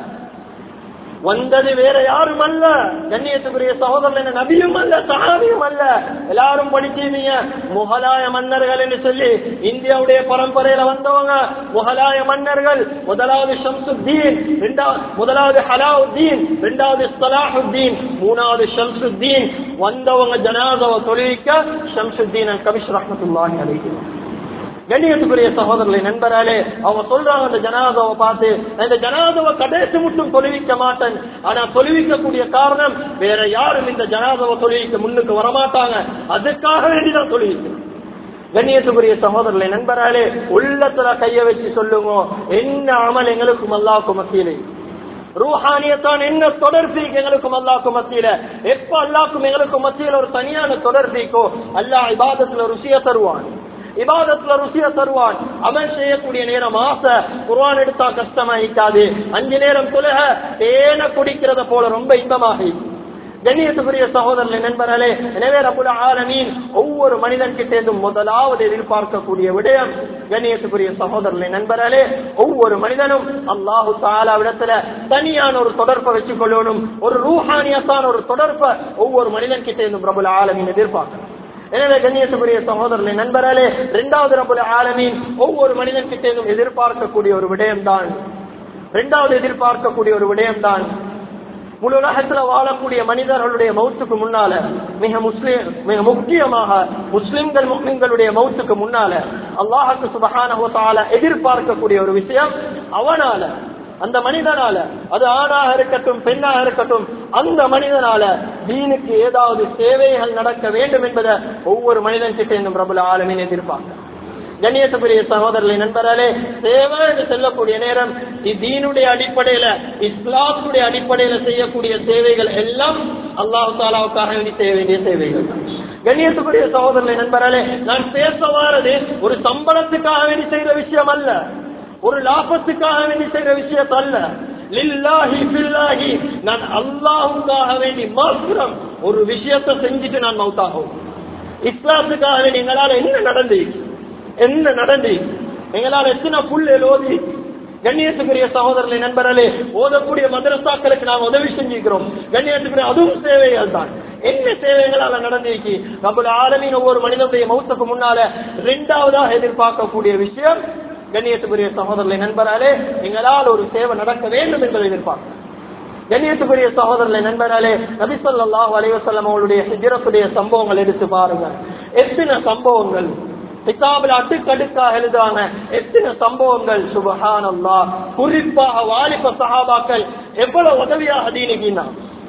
A: வந்தது வேற யாரும் அல்ல கண்ணியத்துக்குரிய சகோதரன் நபியும் அல்ல சஹாபியும் அல்ல எல்லாரும் படிச்சீங்க முகலாய மன்னர்கள் என்று சொல்லி இந்தியாவுடைய பரம்பரையில வந்தவங்க முகலாய மன்னர்கள் முதலாவது ஷம்சுத்தீன் இரண்டாவது முதலாவது ஹலாவுத்தீன் இரண்டாவது சலாஹுத்தீன் மூணாவது ஷம்சுத்தீன் வந்தவங்க ஜனாதவ தொழிலிக்க ஷம்சுத்தீன் கபிஷ் ரஹமத்துல்லாஹி அலைஹி கண்ணியத்துக்குரிய சகோதரர்களை நண்பராலே அவங்க சொல்றாங்க அந்த ஜனாதாவை பார்த்து நான் இந்த ஜனாதாவை கடைசி மட்டும் தொழுவிக்க மாட்டேன் ஆனா தொழுவிக்கக்கூடிய காரணம் வேற யாரும் இந்த ஜனாதாவை தொழுவிக்க முன்னுக்கு வரமாட்டாங்க அதுக்காக வேண்டிதான் தொழுவிக்கிறேன் கண்ணியத்துக்குரிய சகோதரர்களை நண்பராலே உள்ளத்துல கைய வச்சு சொல்லுங்க என்ன அமல் எங்களுக்கும் அல்லாவுக்கும் மத்தியிலே ரூஹானியத்தான் என்ன தொடர்பு எங்களுக்கும் அல்லாக்கும் மத்தியில எப்ப அல்லாக்கும் எங்களுக்கும் மத்தியில ஒரு தனியான தொடர்பிக்கோ அல்லாஹ் இபாதத்துல ருசிய தருவான் இபாதத்துல ருசிய தருவான் அவன் செய்யக்கூடிய நேரம் ஆசை குர்ஆன் எடுத்தா கஷ்டமாயிக்காது அஞ்சு நேரம் தொழுக தேன குடிக்கிறத போல ரொம்ப இன்பமாக கண்ணியத்துக்குரிய சகோதரர்கள் நண்பர்களே எனவே ரபுல் ஆலமீன் ஒவ்வொரு மனிதன் கிட்டேந்தும் முதலாவது எதிர்பார்க்கக்கூடிய விடயம் கண்ணியத்துக்குரிய சகோதரர்களை நண்பர்களே ஒவ்வொரு மனிதனும் அல்லாஹு தாலாவிடத்துல தனியான ஒரு தொடர்பை வச்சுக் கொள்ளணும் ஒரு ரூஹானியத்தான ஒரு தொடர்பை ஒவ்வொரு மனிதன் கிட்டேந்தும் ரபுல் ஆலமீன் எதிர்பார்க்கணும் எனவே கண்ணியத்துக்குரிய சகோதரர்களை நண்பர்களே இரண்டாவது ரபுல் ஆலமீன் ஒவ்வொரு மனிதன் கிட்டேந்தும் எதிர்பார்க்கக்கூடிய ஒரு விடயம்தான் இரண்டாவது எதிர்பார்க்கக்கூடிய ஒரு விடயம்தான் முழு உலகத்துல வாழக்கூடிய மனிதர்களுடைய மௌத்துக்கு முன்னால மிக முஸ்லிம் மிக முக்கியமாக முஸ்லிம்கள் முஸ்லிம்களுடைய மௌத்துக்கு முன்னால அல்லாஹுக்கு சுபகான எதிர்பார்க்கக்கூடிய ஒரு விஷயம் அவனால அந்த மனிதனால அது ஆணாக இருக்கட்டும் பெண்ணாக இருக்கட்டும் அந்த மனிதனால தீனுக்கு ஏதாவது சேவைகள் நடக்க வேண்டும் என்பதை ஒவ்வொரு மனிதன் கிட்ட இந்த பிரபல ஆளுமின் எதிர்பார்க்க கண்ணியத்துக்குரிய சகோதரர்களை நண்பராலே சேவை என்று செல்லக்கூடிய நேரம் தீனுடைய அடிப்படையில இஸ்லாத்துடைய அடிப்படையில செய்யக்கூடிய சேவைகள் எல்லாம் அல்லாஹு தாலாவுக்காக வேண்டி செய்ய வேண்டிய சேவைகள் கண்ணியத்துக்குரிய சகோதரர்களை நண்பராலே நான் பேச வாரது ஒரு சம்பளத்துக்காக வேண்டி செய்யற விஷயம் அல்ல ஒரு லாபத்துக்காக வேண்டி செய்யற விஷயத்த அல்ல லில்லாஹி பில்லாஹி நான் அல்லாஹுக்காக வேண்டி மாத்திரம் ஒரு விஷயத்தை செஞ்சுட்டு நான் மவுத்தாகும் இஸ்லாத்துக்காக வேண்டி எங்களால என்ன நடந்து என்ன நடந்து எங்களால் எத்தனை புல் ஓதி கண்ணியத்துக்குரிய சகோதரர்களை நண்பர்களே ஓதக்கூடிய மதரசாக்களுக்கு நாம் உதவி செஞ்சுக்கிறோம் கண்ணியத்துக்குரிய அதுவும் சேவைகள் தான் என்ன சேவைகளால நடந்திருக்கு நம்மளோட ஆளுமின் ஒவ்வொரு மனிதனுடைய மௌத்துக்கு முன்னால இரண்டாவதாக எதிர்பார்க்கக்கூடிய விஷயம் கண்ணியத்துக்குரிய சகோதரர்களை நண்பராலே எங்களால் ஒரு சேவை நடக்க வேண்டும் என்பதை எதிர்பார்க்கிறோம் கண்ணியத்துக்குரிய சகோதரர்களை நண்பராலே நபிசல்லாஹ் அலைவசல்லம் அவளுடைய ஹிஜரத்துடைய சம்பவங்கள் எடுத்து பாருங்க எத்தனை சம்பவங்கள் கிதாபில் அடுக்கடுக்காக எழுதுவாங்க எத்தனை சம்பவங்கள் சுபஹான் அல்லா குறிப்பாக வாலிப சஹாபாக்கள் எவ்வளவு உதவியாக தீனிக்கினா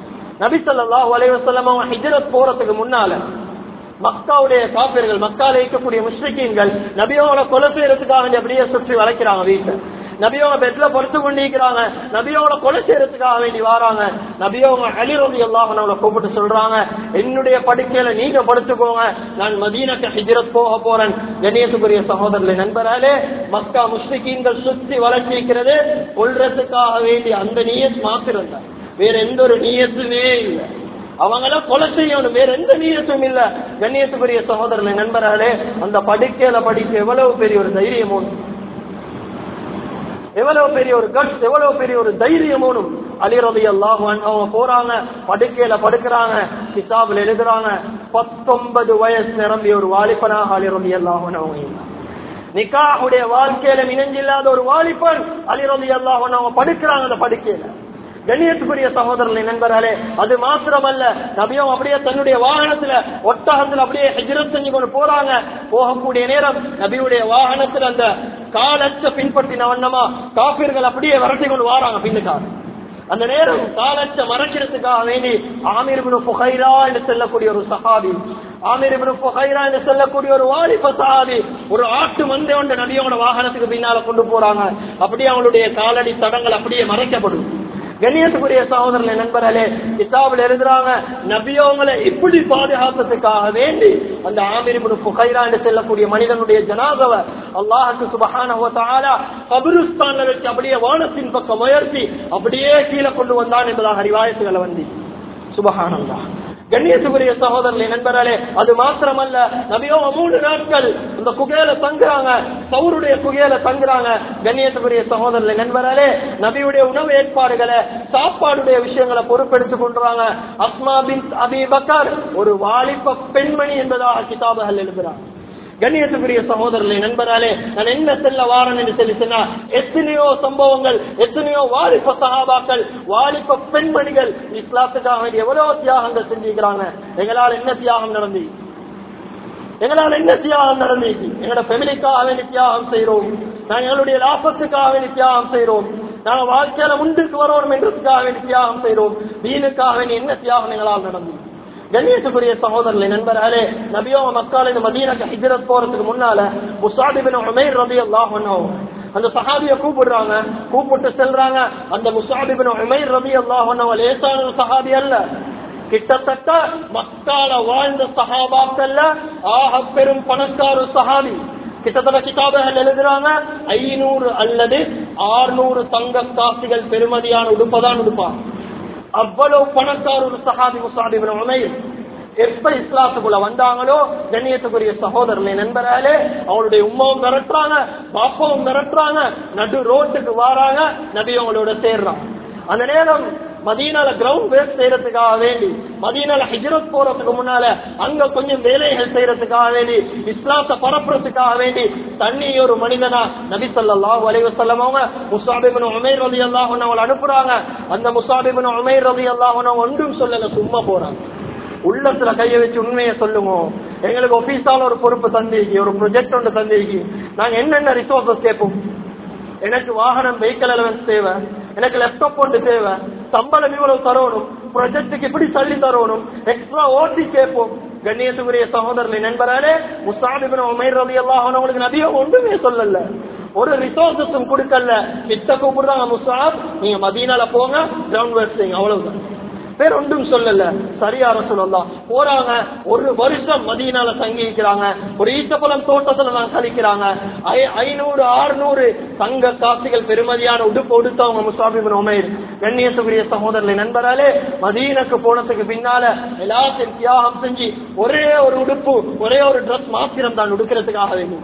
A: நபிசல்லாஹ் அலைவசல்லம் அவங்க ஹிஜரத் போறதுக்கு முன்னால மக்காவுடைய காப்பியர்கள் மக்கால இருக்கக்கூடிய முஸ்லிக்கீன்கள் நபியோட கொலை செய்யறதுக்காக அப்படியே சுற்றி வளைக்கிறாங்க வீட்டை நபியோட பெட்ல படுத்து கொண்டிருக்கிறாங்க நபியோட கொலை செய்யறதுக்காக வேண்டி வராங்க நபியோங்க அலிரோதி எல்லாம் நம்மளை கூப்பிட்டு சொல்றாங்க என்னுடைய படுக்கையில நீங்க படுத்துக்கோங்க நான் மதீனக்கு ஹிஜரத் போக போறேன் கணேசுக்குரிய சகோதரர்களை நண்பராலே மக்கா முஸ்லிக்கீன்கள் சுத்தி வளர்ச்சிருக்கிறது கொள்றதுக்காக வேண்டி அந்த நீயத் மாத்திரம் தான் வேற எந்த ஒரு நீயத்துமே இல்லை அவங்கள கொலை செய்யணும் வேற எந்த நீயத்தும் இல்ல கண்ணியத்துக்குரிய சகோதரனை நண்பர்களே அந்த படுக்கையில படிக்க எவ்வளவு பெரிய ஒரு தைரியமும் எவ்வளவு பெரிய ஒரு கட்ஸ் எவ்வளவு பெரிய ஒரு தைரியமும் அலிரதி அல்லாஹ் அவங்க போறாங்க படுக்கையில படுக்கிறாங்க கிதாபில் எழுதுறாங்க பத்தொன்பது வயசு நிரம்பிய ஒரு வாலிபனாக அலிரதி அல்லாஹ் அவங்க நிக்காவுடைய வாழ்க்கையில இணைஞ்சில்லாத ஒரு வாலிபன் அலிரதி அல்லாஹ் அவங்க படுக்கிறாங்க அந்த படுக்கையில கண்ணியத்துக்குரிய சகோதரர்களை நண்பர்களே அது மாத்திரமல்ல நபியும் அப்படியே தன்னுடைய வாகனத்துல ஒட்டகத்துல அப்படியே ஹிஜரத் செஞ்சு கொண்டு போறாங்க போகக்கூடிய நேரம் நபியுடைய வாகனத்துல அந்த காலச்ச பின்பற்றின வண்ணமா காப்பீர்கள் அப்படியே விரட்டி கொண்டு வாராங்க பின்னுக்காக அந்த நேரம் காலச்ச மறைக்கிறதுக்காக வேண்டி ஆமீர் புகைரா என்று செல்லக்கூடிய ஒரு சஹாபி ஆமீர் புகைரா என்று செல்லக்கூடிய ஒரு வாலிப சஹாபி ஒரு ஆட்டு மந்தை ஒன்று நபியோட வாகனத்துக்கு பின்னால கொண்டு போறாங்க அப்படியே அவங்களுடைய காலடி தடங்கள் அப்படியே மறைக்கப்படும் கண்ணியத்துக்குரிய சகோதரர்களே நண்பர்களே கிதாபில் எழுதுறாங்க நபியவங்களை இப்படி பாதுகாப்பதற்காக வேண்டி அந்த ஆமிரிபுடு புகைரா என்று செல்லக்கூடிய மனிதனுடைய ஜனாதவ அல்லாஹுக்கு சுபஹான கபிரிஸ்தான்ல வச்சு அப்படியே வானத்தின் பக்கம் உயர்த்தி அப்படியே கீழே கொண்டு வந்தான் என்பதாக அறிவாயத்துகளை வந்து சுபஹானல்லா கண்ணியத்துக்குரிய சகோதரர்களே நண்பர்களே அது மாத்திரமல்ல நபியோ மூணு நாட்கள் இந்த குகையில தங்குறாங்க சவுருடைய குகையில தங்குறாங்க கண்ணியத்துக்குரிய சகோதரர்களே நண்பர்களே நபியுடைய உணவு ஏற்பாடுகளை சாப்பாடுடைய விஷயங்களை பொறுப்பெடுத்துக் கொண்டுறாங்க அஸ்மா பின் அபி பக்கர் ஒரு வாலிப பெண்மணி என்பதாக கிதாபுகள் எழுதுறாங்க கண்ணியத்துக்குரிய சகோதரர்களே நண்பராலே நான் என்ன செல்ல வாரன் என்று சொல்லி சொன்னா எத்தனையோ சம்பவங்கள் எத்தனையோ வாலிப சகாபாக்கள் வாலிப பெண்மணிகள் இஸ்லாத்துக்காக வேண்டிய எவ்வளவு தியாகங்கள் செஞ்சுக்கிறாங்க எங்களால் என்ன தியாகம் நடந்து எங்களால் என்ன தியாகம் நடந்துச்சு எங்களோட ஃபெமிலிக்காக வேண்டி தியாகம் செய்யறோம் நாங்கள் எங்களுடைய லாபத்துக்காக வேண்டி தியாகம் செய்யறோம் நாங்க வாழ்க்கையில முன்னுக்கு வரணும் என்றதுக்காக வேண்டி தியாகம் செய்யறோம் வீணுக்காக வேண்டி என்ன தியாகம் எங்களால் நடந்தது கண்ணியத்துக்குரிய சகோதரர்களே நண்பர்களே நபியோ மக்களின் மதீனக்கு ஹிஜரத் போறதுக்கு முன்னால முசாடிபின் உமைர் ரபி அல்லாஹ் அந்த சஹாபிய கூப்பிடுறாங்க கூப்பிட்டு செல்றாங்க அந்த முசாடிபின் உமைர் ரபி அல்லாஹ் லேசான சஹாபி அல்ல கிட்டத்தட்ட மக்கால வாழ்ந்த சஹாபாக்கள்ல ஆக பெரும் பணக்கார சஹாபி கிட்டத்தட்ட கிதாபுகள் எழுதுறாங்க ஐநூறு அல்லது ஆறுநூறு தங்க காசுகள் பெருமதியான உடுப்பதான் உடுப்பான் அவ்வளவு பணக்கார ஒரு சஹாபி முசாபிபின் உமைர் எப்ப இஸ்லாத்துக்குள்ள வந்தாங்களோ கண்ணியத்துக்குரிய சகோதரனை நண்பராலே அவளுடைய உமாவும் மிரட்டுறாங்க பாப்பாவும் மிரட்டுறாங்க நடு ரோட்டுக்கு வாராங்க நபி அவங்களோட சேர்றான் அந்த நேரம் மதீனால கிரவுண்ட் வேஸ்ட் செய்யறதுக்காக வேண்டி மதீனால ஹிஜரத் போறதுக்கு முன்னால அங்க கொஞ்சம் வேலைகள் செய்யறதுக்காக வேண்டி இஸ்லாத்தை பரப்புறதுக்காக வேண்டி தண்ணி ஒரு மனிதனா நபி ஸல்லல்லாஹு அலைஹி வஸல்லம் அவங்க முஸாபிபின் உமைர் ரலியல்லாஹு அன்ஹு அவங்களை அனுப்புறாங்க அந்த முஸாபிபின் உமைர் ரலியல்லாஹு அன்ஹு ஒன்றும் சொல்லல சும்மா போறாங்க உள்ளத்துல கைய வச்சு உண்மையை சொல்லுங்க எங்களுக்கு ஒபீஸால ஒரு பொறுப்பு தந்திருக்கு ஒரு ப்ரொஜெக்ட் ஒன்று தந்திருக்கு நாங்க என்னென்ன ரிசோர்சஸ் கேட்போம் எனக்கு வாகனம் வெஹிக்கல் அலவன்ஸ் தேவை எனக்கு லேப்டாப் ஒன்று தேவை சம்பளம் இவ்வளவு தரணும் ப்ரொஜெக்டுக்கு இப்படி தள்ளி தரணும் எக்ஸ்ட்ரா ஓட்டி கேட்போம் கண்ணியத்துக்குரிய சகோதரர்களை நண்பராலே முசாபிபின் உமைர் ரவி எல்லாம் அவங்களுக்கு நபியோ ஒன்றுமே சொல்லல ஒரு ரிசோர்சஸும் கொடுக்கல கிட்ட கூப்பிடுறாங்க முசாப் நீங்க மதீனால போங்க கிரவுண்ட் ஒர்க் செய்யுங்க அவ்வளவுதான் பேர் ஒன்றும் சொல்லல சரியான சொல்லலாம் போறாங்க ஒரு வருஷம் மதியனால தங்கிக்கிறாங்க ஒரு ஈச்சப்பழம் தோட்டத்துல நான் கழிக்கிறாங்க ஐ- ஐநூறு ஆறுநூறு தங்க காசுகள் பெருமதியான உடுப்பு உடுத்தவங்க முசாபிபின் உமைர் கண்ணியத்துக்குரிய சகோதரர்களை நண்பராலே மதீனக்கு போனதுக்கு பின்னால எல்லாத்தையும் தியாகம் செஞ்சு ஒரே ஒரு உடுப்பு ஒரே ஒரு ட்ரெஸ் மாத்திரம் தான் உடுக்கிறதுக்காக வேண்டும்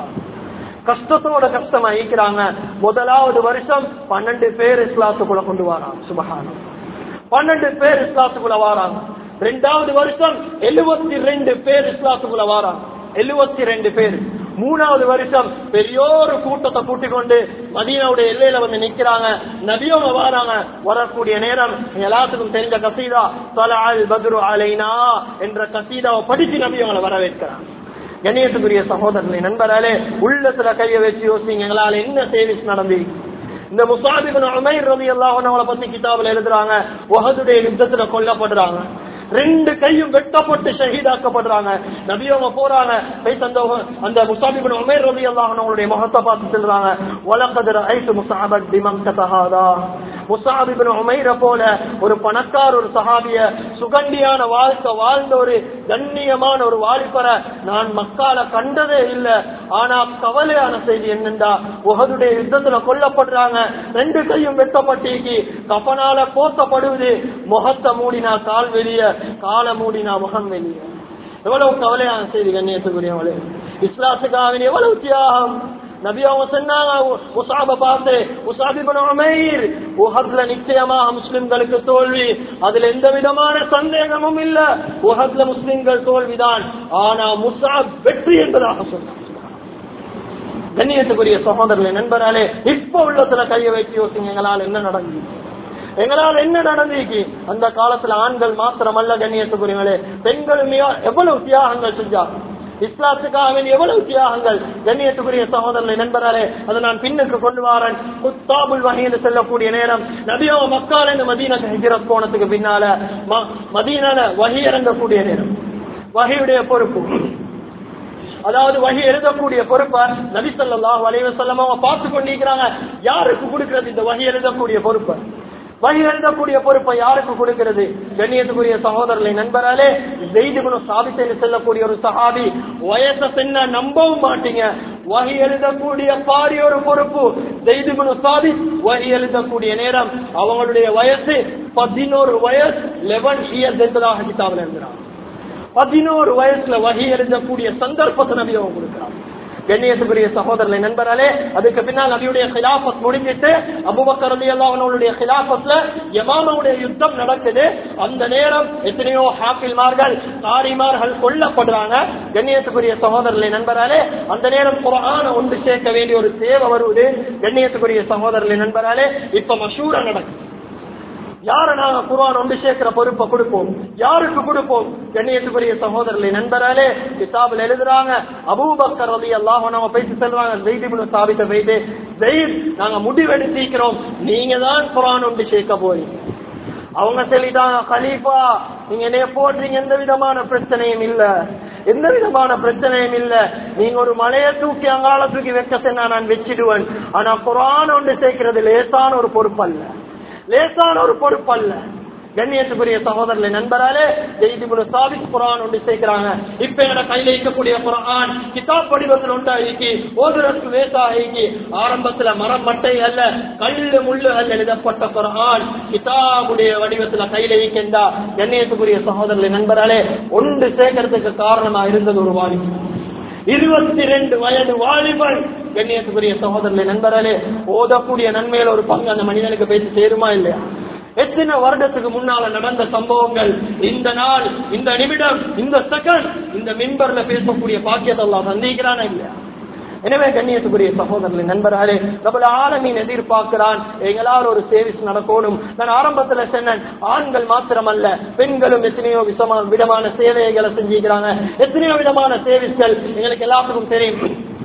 A: கஷ்டத்தோட கஷ்டமா ஈக்கிறாங்க முதலாவது வருஷம் பன்னெண்டு பேர் இஸ்லாத்துக்குள்ள கொண்டு வராங்க சுபகானம் பன்னெண்டு பேர் இஸ்லாத்துக்குள்ள வாராங்க ரெண்டாவது வருஷம் எழுபத்தி ரெண்டு பேர் இஸ்லாத்துக்குள்ள வாராங்க எழுபத்தி ரெண்டு பேர் மூணாவது வருஷம் பெரியோரு கூட்டத்தை கூட்டிக் கொண்டு மதீனாவுடைய எல்லையில வந்து நிக்கிறாங்க நபியவங்க வராங்க வரக்கூடிய நேரம் எல்லாத்துக்கும் தெரிஞ்ச கசீதா தலால் பத்ரு அலைனா என்ற கசீதாவை படிச்சு நபியவங்களை வரவேற்கிறாங்க கண்ணியத்துக்குரிய சகோதரர்களை நண்பராலே உள்ளத்துல கைய வச்சு யோசிங்க எங்களால என்ன சேவிஸ் நடந்து இந்த முசாபிபின் உமைர் ரவி எல்லாம் அவளை பத்தி கிதாபில் எழுதுறாங்க உஹதுடைய யுத்தத்துல கொல்லப்படுறாங்க ரெண்டு கையும் வெட்டப்பட்டு ஷஹீதாக்கப்படுறாங்க நபியவங்க போறாங்க போய் அந்த அந்த முசாபிபின் உமைர் ரவி எல்லாம் அவங்களுடைய முகத்தை பார்த்து சொல்றாங்க உலகதிர ஐசு முசாபத் திமம் கதஹாதா முசாபிபின் உமைர போல ஒரு பணக்கார ஒரு சஹாபிய சுகண்டியான வாழ்க்கை வாழ்ந்த ஒரு கண்ணியமான ஒரு வாலிபரை நான் மக்கால கண்டதே இல்ல ஆனா கவலையான செய்தி என்னண்டா உகதுடைய யுத்தத்துல கொல்லப்படுறாங்க ரெண்டு கையும் வெட்டப்பட்டிக்கு கப்பனால போத்தப்படுவது முகத்தை மூடினா கால் வெளிய காலை மூடினா முகம் வெளிய எவ்வளவு கவலையான செய்தி கண்ணியத்துக்குரியவளே இஸ்லாத்துக்காக எவ்வளவு தியாகம் நபி அவங்க சொன்னாங்க உசாப பார்த்து உசாபிபன் உமைர் உஹத்ல நிச்சயமாக முஸ்லிம்களுக்கு தோல்வி அதுல எந்த விதமான சந்தேகமும் இல்ல உஹத்ல முஸ்லிம்கள் தோல்விதான் ஆனா முசாப் வெற்றி என்பதாக சொன்னாங்க கண்ணியத்துக்குரிய சகோதரர்களை நண்பராலே இப்ப உள்ளத்துல கைய வச்சு யோசிங்க எங்களால் என்ன நடந்தது எங்களால் என்ன நடந்துச்சு அந்த காலத்துல ஆண்கள் மாத்திரமல்ல கண்ணியத்துக்குரியவங்களே பெண்கள் மிக- எவ்வளவு தியாகங்கள் செஞ்சாங்க இஸ்லாத்துக்காக வேண்டிய எவ்வளவு தியாகங்கள் கண்ணியத்துக்குரிய சகோதரனை நண்பராலே அதை நான் பின்னுக்கு கொண்டு வரேன் குத்தாபுல் வகையில் செல்லக்கூடிய நேரம் நபியோ மக்கால இந்த மதீன ஹிஜரத் போனதுக்கு பின்னால ம- மதீனால வகி இறங்கக்கூடிய நேரம் வகையுடைய பொறுப்பு அதாவது வகி எழுதக்கூடிய பொறுப்பை நபி ஸல்லல்லாஹு அலைஹி வஸல்லம் அவங்க பார்த்து கொண்டிருக்கிறாங்க யாருக்கு கொடுக்கிறது இந்த வகி எழுதக்கூடிய பொறுப்பை வழி எழுதக்கூடிய பொறுப்பை யாருக்கு கொடுக்கிறது கண்ணியத்துக்குரிய சகோதரர்களை நண்பராலே செய்துகுணம் சாபித்து செல்லக்கூடிய ஒரு சஹாபி வயசை பின்ன நம்பவும் மாட்டீங்க வகி எழுதக்கூடிய பாரிய ஒரு பொறுப்பு செய்துகுணம் சாபி வகி எழுதக்கூடிய நேரம் அவங்களுடைய வயசு பதினோரு வயசு லெவன் இயர்ஸ் என்பதாக கிதாபில் எழுதுறாங்க பதினோரு வயசுல வகி எழுதக்கூடிய சந்தர்ப்பத்தை நபி அவங்க கொடுக்கிறாங்க கண்ணியத்துக்குரிய சகோதரனை நண்பராலே அதுக்கு பின்னால் நபியுடைய கிலாபத் முடிஞ்சிட்டு அபுபக்கர் அலி அல்லாஹனுடைய கிலாபத்ல யமாமாவுடைய யுத்தம் நடக்குது அந்த நேரம் எத்தனையோ ஹாஃபில்மார்கள் தாரிமார்கள் கொல்லப்படுறாங்க கண்ணியத்துக்குரிய சகோதரனை நண்பராலே அந்த நேரம் குரான ஒன்று சேர்க்க வேண்டிய ஒரு தேவை வருவது கண்ணியத்துக்குரிய சகோதரனை நண்பராலே இப்ப மஷூரா நடக்குது யார நாங்க குர்ஆன் ஒன்று சேர்க்கிற பொறுப்பை கொடுப்போம் யாருக்கு கொடுப்போம் கண்ணியத்துக்குரிய சகோதரர்களை நண்பராலே கிதாபில் எழுதுறாங்க அபூபக்கர் ரலி அல்லாஹ் நம்ம பேசி செல்வாங்க ஜெயித் இப்னு சாபித்த போயிட்டு ஜெயித் நாங்க முடிவெடுத்திருக்கிறோம் நீங்க தான் குர்ஆன் ஒன்று சேர்க்க போறீங்க அவங்க சொல்லிட்டாங்க கலீஃபா நீங்க என்னைய போடுறீங்க எந்த விதமான பிரச்சனையும் இல்ல எந்த விதமான பிரச்சனையும் இல்ல நீங்க ஒரு மலையை தூக்கி அங்கால தூக்கி வைக்க சொன்னா நான் வச்சிடுவேன் ஆனா குரான் ஒன்று சேர்க்கிறது லேசான ஒரு பொறுப்பு அல்ல லேசான ஒரு பொறுப்பு அல்ல கண்ணியத்துக்குரிய சகோதரர்களை நண்பராலே ஜெயிதிபுல சாபித் குரான் ஒன்று சேர்க்கிறாங்க இப்ப எங்க கையில இருக்கக்கூடிய குரான் கிதாப் வடிவத்தில் உண்டாகி ஓதுறதுக்கு வேசாகி ஆரம்பத்துல மரம் மட்டை அல்ல கல்லு முள்ளு அல்ல எழுதப்பட்ட குரான் கிதாபுடைய வடிவத்துல கையில இருக்கின்றா கண்ணியத்துக்குரிய சகோதரர்களை நண்பராலே ஒன்று சேர்க்கறதுக்கு காரணமா இருந்தது ஒரு வாலிபன் இருபத்தி ரெண்டு வயது வாலிபன் கண்ணியத்துக்குரிய சகோதரர்களை நண்பராலே ஓதக்கூடிய நன்மையில ஒரு பங்கு அந்த மனிதனுக்கு பேசி சேருமா இல்லையா எத்தனை வருடத்துக்கு முன்னால நடந்த சம்பவங்கள் இந்த நாள் இந்த நிமிடம் இந்த செகண்ட் இந்த மின்பர்ல பேசக்கூடிய பாக்கியத்தை எல்லாம் சந்திக்கிறானா இல்லையா எனவே கண்ணியத்துக்குரிய சகோதரர்களை நண்பர்களே நம்மள ஆலமீன் எதிர்பார்க்கிறான் எங்களால் ஒரு சேவிஸ் நடக்கணும் நான் ஆரம்பத்துல சொன்னேன் ஆண்கள் மாத்திரமல்ல பெண்களும் எத்தனையோ விதமான விதமான சேவைகளை செஞ்சுக்கிறாங்க எத்தனையோ விதமான சேவிஸ்கள் எங்களுக்கு எல்லாத்துக்கும் தெரியும்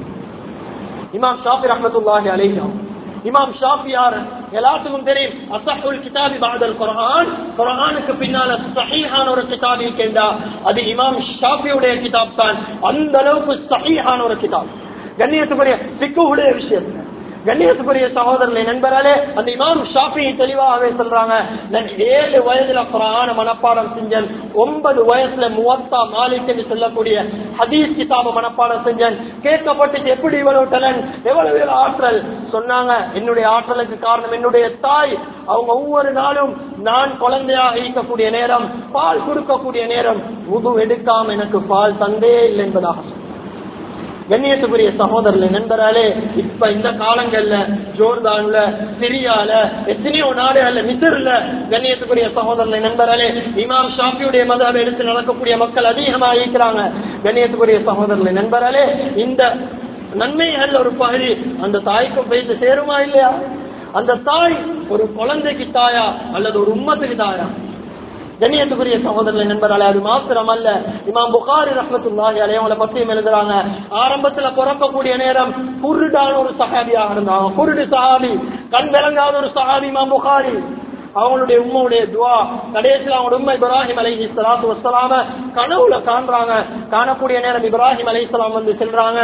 A: இமாம் ஷாஃபி ரஹமத்துல்லாஹி அலைஹிம் இமாம் ஷாஃபி யார் எல்லாத்துக்கும் தெரியும் அசஹுல் கிதாபி பாதல் குர்ஆன் குர்ஆனுக்கு பின்னால சஹீஹான ஒரு கிதாப் இருக்கின்றா அது இமாம் ஷாஃபியுடைய கிதாப் தான் அந்த அளவுக்கு சஹீஹான ஒரு கிதாப் கண்ணியத்துக்குரிய சிக்குடைய விஷயம் கண்ணியத்துக்குரிய சகோதரர்களை நண்பராலே அந்த இமாம் ஷாஃபி தெளிவாகவே சொல்றாங்க நான் ஏழு வயதுல குரான மனப்பாடம் செஞ்சேன் ஒன்பது வயசுல முவத்தா மாலிக் என்று சொல்லக்கூடிய ஹதீஸ் கிதாப மனப்பாடம் செஞ்சேன் கேட்கப்பட்டு எப்படி இவ்வளவு டலன் எவ்வளவு இவ்வளவு ஆற்றல் சொன்னாங்க என்னுடைய ஆற்றலுக்கு காரணம் என்னுடைய தாய் அவங்க ஒவ்வொரு நாளும் நான் குழந்தையாக ஈக்கக்கூடிய நேரம் பால் கொடுக்கக்கூடிய நேரம் உது எடுக்காம எனக்கு பால் தந்தே இல்லை என்பதாக கண்ணியத்துக்குரிய சகோதரர்ல நண்பராலே இப்ப இந்த காலங்கள்ல ஜோர்தான்ல சிரியால எத்தனையோ நாடுகள்ல மிசர்ல கண்ணியத்துக்குரிய சகோதரர்ல நண்பராலே இமாம் ஷாஃபியுடைய மதம் எடுத்து நடக்கக்கூடிய மக்கள் அதிகமா இருக்கிறாங்க கண்ணியத்துக்குரிய சகோதரர்ல நண்பராலே இந்த நன்மைகள் ஒரு பகுதி அந்த தாய்க்கும் போயிட்டு சேருமா இல்லையா அந்த தாய் ஒரு குழந்தைக்கு தாயா அல்லது ஒரு உம்மத்துக்கு தாயா கண்ணியத்துக்குரிய சகோதரர்கள் நண்பர்களே அது மாத்திரம் அல்ல இமாம் புகாரி ரஹமத்துல்லாஹி அலைஹி அவங்கள பத்தியும் எழுதுறாங்க ஆரம்பத்துல பிறக்கக்கூடிய நேரம் குருடான ஒரு சஹாபியாக இருந்தாங்க குருடு சஹாபி கண் விளங்காத ஒரு சஹாபி இமாம் புகாரி அவங்களுடைய உம்முடைய துவா கடைசியில் அவங்க உண்மை இப்ராஹிம் அலைஹி ஸலாத்து வஸ்ஸலாம கனவுல காண்றாங்க காணக்கூடிய நேரம் இப்ராஹிம் அலைஹிஸ்ஸலாம் வந்து செல்றாங்க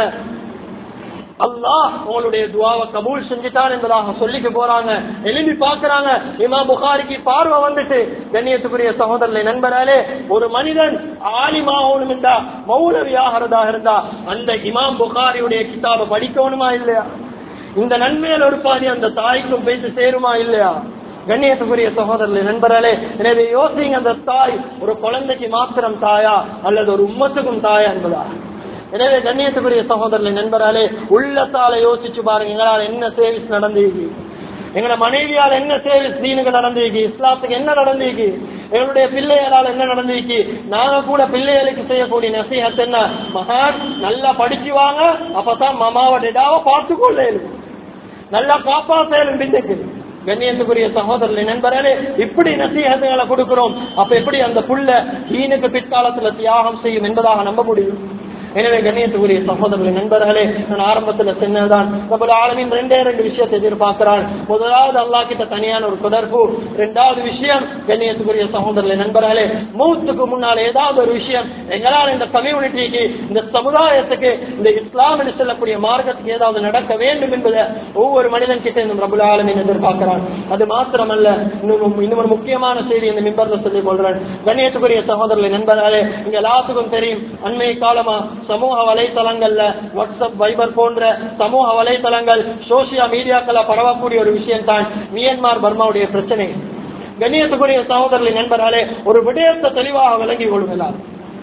A: அல்லாஹ் உங்களுடைய துவாவை கபூல் செஞ்சுட்டான் என்பதாக சொல்லிட்டு போறாங்க எழுப்பி பாக்குறாங்க இமா புகாரிக்கு பார்வை வந்துட்டு கண்ணியத்துக்குரிய சகோதரனை நண்பராலே ஒரு மனிதன் ஆலிமாகணும் இருந்தா மௌலவியாகிறதா இருந்தா அந்த இமாம் புகாரியுடைய கிதாபை படிக்கணுமா இல்லையா இந்த நன்மையில் ஒரு பாதி அந்த தாய்க்கும் பேசி சேருமா இல்லையா கண்ணியத்துக்குரிய சகோதரர்களே நண்பர்களே எனவே யோசிங்க அந்த தாய் ஒரு குழந்தைக்கு மாத்திரம் தாயா அல்லது ஒரு உம்மத்துக்கும் தாயா என்பதா எனவே கண்ணியத்துக்குரிய சகோதரர்களை நண்பராலே உள்ளத்தால யோசிச்சு பாருங்க எங்களால் என்ன சேவிஸ் நடந்தீங்க எங்களோட மனைவியால் என்ன சேவிஸ் தீனுக்கு நடந்தீங்க இஸ்லாத்துக்கு என்ன நடந்தீங்க எங்களுடைய பிள்ளைகளால் என்ன நடந்தீங்க நாங்க கூட பிள்ளைகளுக்கு செய்யக்கூடிய நசீகத் என்ன மகான் நல்லா படிச்சு வாங்க அப்பதான் மாமாவை டெடாவை பார்த்துக்கொள்ள இயலும். நல்லா காப்பாற்ற இயலும் பின்னுக்கு கண்ணியத்துக்குரிய சகோதரர்களை நண்பர்களே இப்படி நசீகத்துகளை கொடுக்கிறோம் அப்ப எப்படி அந்த புள்ள தீனுக்கு பிற்காலத்துல தியாகம் செய்யும் என்பதாக நம்ப முடியும் எனவே கண்ணியத்துக்குரிய சகோதரர்களை நண்பர்களே நான் ஆரம்பத்துல சொன்னதுதான் பிரபல ஆளுமின் ரெண்டே ரெண்டு விஷயத்தை எதிர்பார்க்கிறான் முதலாவது அல்லாஹ் கிட்ட தனியான ஒரு தொடர்பு இரண்டாவது விஷயம் கண்ணியத்துக்குரிய சகோதரர்களை நண்பர்களே மூத்துக்கு முன்னால் ஏதாவது ஒரு விஷயம் எங்களால் இந்த கம்யூனிட்டிக்கு இந்த சமுதாயத்துக்கு இந்த இஸ்லாம் என்று சொல்லக்கூடிய மார்க்கத்துக்கு ஏதாவது நடக்க வேண்டும் என்பதை ஒவ்வொரு மனிதன் கிட்ட இந்த பிரபுல ஆளுமின் எதிர்பார்க்கிறான் அது மாத்திரமல்ல இன்னும் இன்னும் ஒரு முக்கியமான செய்தி இந்த மிம்பர்ல சொல்லிக் கொள்றேன் கண்ணியத்துக்குரிய சகோதரர்களை நண்பர்களே இங்க எல்லாத்துக்கும் தெரியும் அண்மை காலமா சமூக வலைத்தளங்கள்ல வாட்ஸ்அப் வைபர் போன்ற சமூக வலைத்தளங்கள் சோசியல் மீடியாக்கள பரவக்கூடிய ஒரு விஷயம் தான் மியன்மார் பர்மாவுடைய பிரச்சனை கண்ணியத்துக்குரிய சகோதரர்களை நண்பர்களே ஒரு விடயத்தை தெளிவாக விளங்கி கொள்கிறார்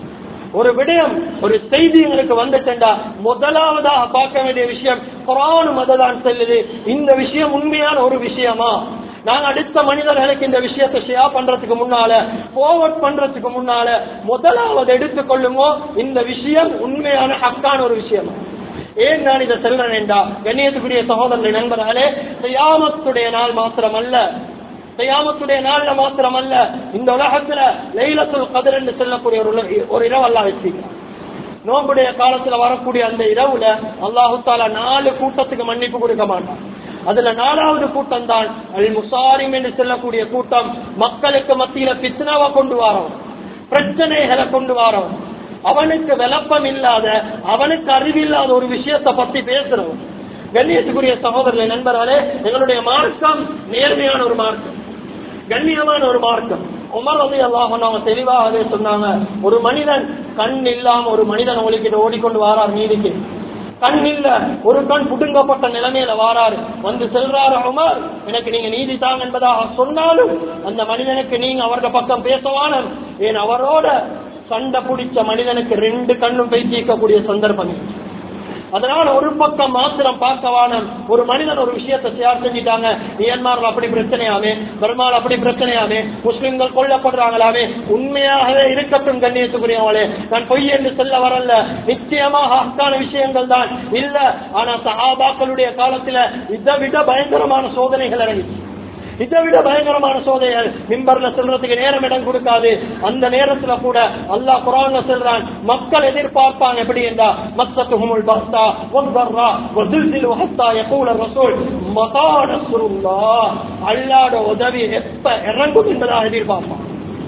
A: ஒரு விடயம் ஒரு செய்தி எங்களுக்கு வந்துட்டா முதலாவதாக பார்க்க வேண்டிய விஷயம் குரானும் அதுதான் செல்லுது இந்த விஷயம் உண்மையான ஒரு விஷயமா நாங்க அடுத்த மனிதர்களுக்கு இந்த விஷயத்தை ஷேர் பண்றதுக்கு முன்னால forward பண்றதுக்கு முன்னால முதலாவது எடுத்துக்கொள்ளுமோ இந்த விஷயம் உண்மையான ஹக்கான ஒரு விஷயம் ஏன் நான் இதை செல்றேன் என்றா கண்ணியத்துக்குரிய சகோதரர்களை நண்பர்களே செய்யாமத்துடைய நாள் மாத்திரமல்ல செய்யாமத்துடைய நாள்ல மாத்திரமல்ல இந்த உலகத்துல லைலத்துல் கதிர் என்று சொல்லக்கூடிய ஒரு உல- ஒரு இரவு எல்லாம் வச்சிருக்கான் நோம்புடைய காலத்துல வரக்கூடிய அந்த இரவுல அல்லாஹு தாலா நாலு கூட்டத்துக்கு மன்னிப்பு கொடுக்க மாட்டான் அதுல நாலாவது கூட்டம் தான் அல் முசாரிம் என்று சொல்லக்கூடிய கூட்டம் மக்களுக்கு மத்தியில பித்னாவை கொண்டு வரோம் பிரச்சனைகளை கொண்டு வரோம் அவனுக்கு விளப்பம் இல்லாத அவனுக்கு அறிவில்லாத ஒரு விஷயத்தை பத்தி பேசுறோம் கண்ணியத்துக்குரிய சகோதரர்களை நண்பர்களே எங்களுடைய மார்க்கம் நேர்மையான ஒரு மார்க்கம் கண்ணியமான ஒரு மார்க்கம் உமர் ரவி அல்லாஹ் அவங்க தெளிவாகவே சொன்னாங்க ஒரு மனிதன் கண் இல்லாம ஒரு மனிதன் ஒளிக்கிட்டு ஓடிக்கொண்டு வாரார் நீதிக்கு கண் இல்ல ஒரு கண் புடுங்கப்பட்ட நிலைமையில வாராரு வந்து செல்றாரு உமர் எனக்கு நீங்க நீதி தாங்க என்பதாக சொன்னாலும் அந்த மனிதனுக்கு நீங்க அவருடைய பக்கம் பேசவான ஏன் அவரோட சண்டை பிடிச்ச மனிதனுக்கு ரெண்டு கண்ணும் பேசிக்கக்கூடிய சந்தர்ப்பம் இருக்கு. அதனால ஒரு பக்கம் மாத்திரம் பார்க்கவான ஒரு மனிதன் ஒரு விஷயத்தை ஷேர் செஞ்சிட்டாங்க மியான்மர்ல அப்படி பிரச்சனையாமே பர்மால அப்படி பிரச்சனையாமே முஸ்லிம்கள் கொல்லப்படுறாங்களாமே உண்மையாகவே இருக்கட்டும் கண்ணியத்துக்குரியவங்களே நான் பொய் என்று சொல்ல வரல நிச்சயமாக ஹக்கான விஷயங்கள் தான் இல்ல ஆனா சஹாபாக்களுடைய காலத்துல இதை விட பயங்கரமான சோதனைகள் இறங்கிச்சு இதை விட பயங்கரமான சோதனைகள் மிம்பர்ல சொல்றதுக்கு நேரம் இடம் கொடுக்காது அந்த நேரத்துல கூட அல்லாஹ் குரான்ல சொல்றான் மக்கள் எதிர்பார்ப்பாங்க எப்படி என்றா மத்தத்துஹுமுல் பஸ்தா வந்தர்ரா வஸில்சில் ஹத்தா யகூல ரசூல் மதா நஸ்ருல்லாஹ் அல்லாஹ்வோட உதவி எப்ப இறங்கும் என்பதாக எதிர்பார்ப்பான்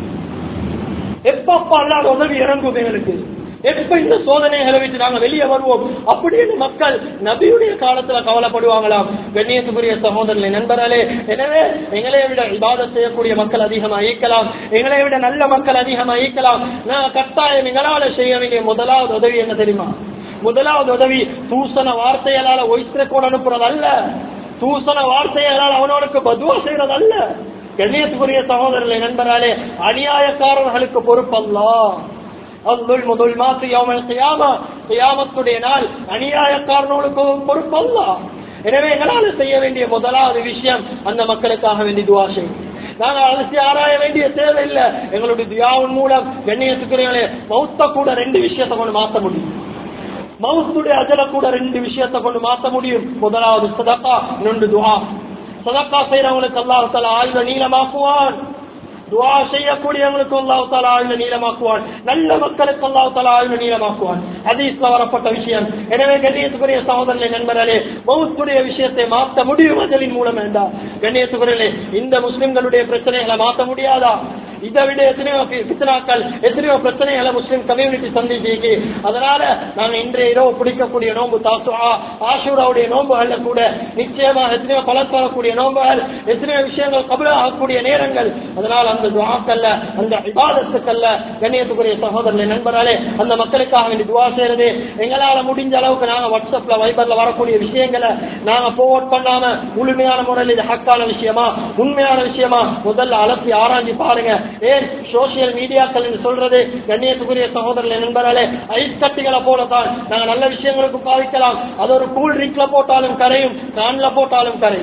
A: எப்ப அப்ப அல்லாஹ்வோட உதவி இறங்கும் எங்களுக்கு எப்ப இந்த சோதனைகளை விட்டு நாங்க வெளியே வருவோம் அப்படின்னு மக்கள் நபியுடைய காலத்துல கவலைப்படுவாங்களாம் கண்ணியத்துக்குரிய சகோதரர்களை நண்பர்களே எனவே எங்களை விட இபாதத் செய்யக்கூடிய மக்கள் அதிகமா ஈக்கலாம் எங்களை விட நல்ல மக்கள் அதிகமா ஈக்கலாம் நான் கட்டாயம் எங்களால செய்ய வேண்டிய முதலாவது உதவி என்ன தெரியுமா முதலாவது உதவி தூசண வார்த்தைகளால ஒய்த்திர அனுப்புறது அல்ல தூசண வார்த்தைகளால் அவனோருக்கு பதுவா செய்யறது அல்ல கண்ணியத்துக்குரிய சகோதரர்களை நண்பராலே அநியாயக்காரர்களுக்கு பொறுப்பல்லா அல்லுல் முதல் மாத்து யௌமல் கியாமா கியாமத்துடைய நாள் அநியாயக்காரனுக்கு பொறுப்பல்ல எனவே எங்களால செய்ய வேண்டிய முதலாவது விஷயம் அந்த மக்களுக்காக வேண்டி துவா செய்யும் நாங்க அலசி ஆராய வேண்டிய தேவை இல்ல எங்களுடைய துயாவின் மூலம் கண்ணியத்துக்குரியவர்களே மௌத்த கூட ரெண்டு விஷயத்தை கொண்டு மாற்ற முடியும் மவுத்துடைய அஜல கூட ரெண்டு விஷயத்தை கொண்டு மாற்ற முடியும் முதலாவது சதக்கா இன்னொன்று துவா சதக்கா செய்யறவங்களுக்கு அல்லாஹ் தலா ஆயுத நீளமாக்குவான் துவா செய்யக்கூடியவங்களுக்கு அல்லாஹ் தாலா ஆயுத நீளமாக்குவான் நல்ல மக்களுக்கு அல்லாஹ் தாலா ஆயுத நீளமாக்குவான் ஹதீஸ்ல வரப்பட்ட விஷயம் எனவே கண்ணியத்துக்குரிய சகோதரனை நண்பர்களே மவுத்துடைய விஷயத்தை மாற்ற முடியும் அஜலின் மூலம் வேண்டாம் கண்ணியத்துக்குரியலே இந்த முஸ்லிம்களுடைய பிரச்சனைகளை மாற்ற முடியாதா இதை விட எத்தனையோ பித்தனாக்கள் எத்தனையோ பிரச்சனைகளை முஸ்லிம் கம்யூனிட்டி சந்திச்சிருக்கு அதனால நாங்க இன்றைய இரவு பிடிக்கக்கூடிய நோன்பு தாசுவா ஆஷூராவுடைய நோன்புகள்ல கூட நிச்சயமாக எத்தனையோ பலன் தரக்கூடிய நோன்புகள் எத்தனையோ விஷயங்கள் கபலாகக்கூடிய நேரங்கள் அதனால அந்த துவாக்கல்ல அந்த விவாதத்துக்கல்ல கண்ணியத்துக்குரிய சகோதரர்களை நண்பராலே அந்த மக்களுக்காக வேண்டி துவா செய்யறது எங்களால முடிஞ்ச அளவுக்கு நாங்க வாட்ஸ்அப்ல வைபர்ல வரக்கூடிய விஷயங்களை நாங்க போவர்ட் பண்ணாம முழுமையான முறையில் இது ஹக்கான விஷயமா உண்மையான விஷயமா முதல்ல அலசி ஆராய்ச்சி பாருங்க ஏன் சோசியல் மீடியாக்கள் என்று சொல்றது கண்ணியத்துக்குரிய சகோதரர்கள் நண்பர்களே ஐஸ் கட்டிகளை போலதான் நாங்க நல்ல விஷயங்களுக்கு பாதிக்கலாம் அது ஒரு கூல் ட்ரிங்க்ல போட்டாலும் கரையும் கான்ல போட்டாலும் கரையும்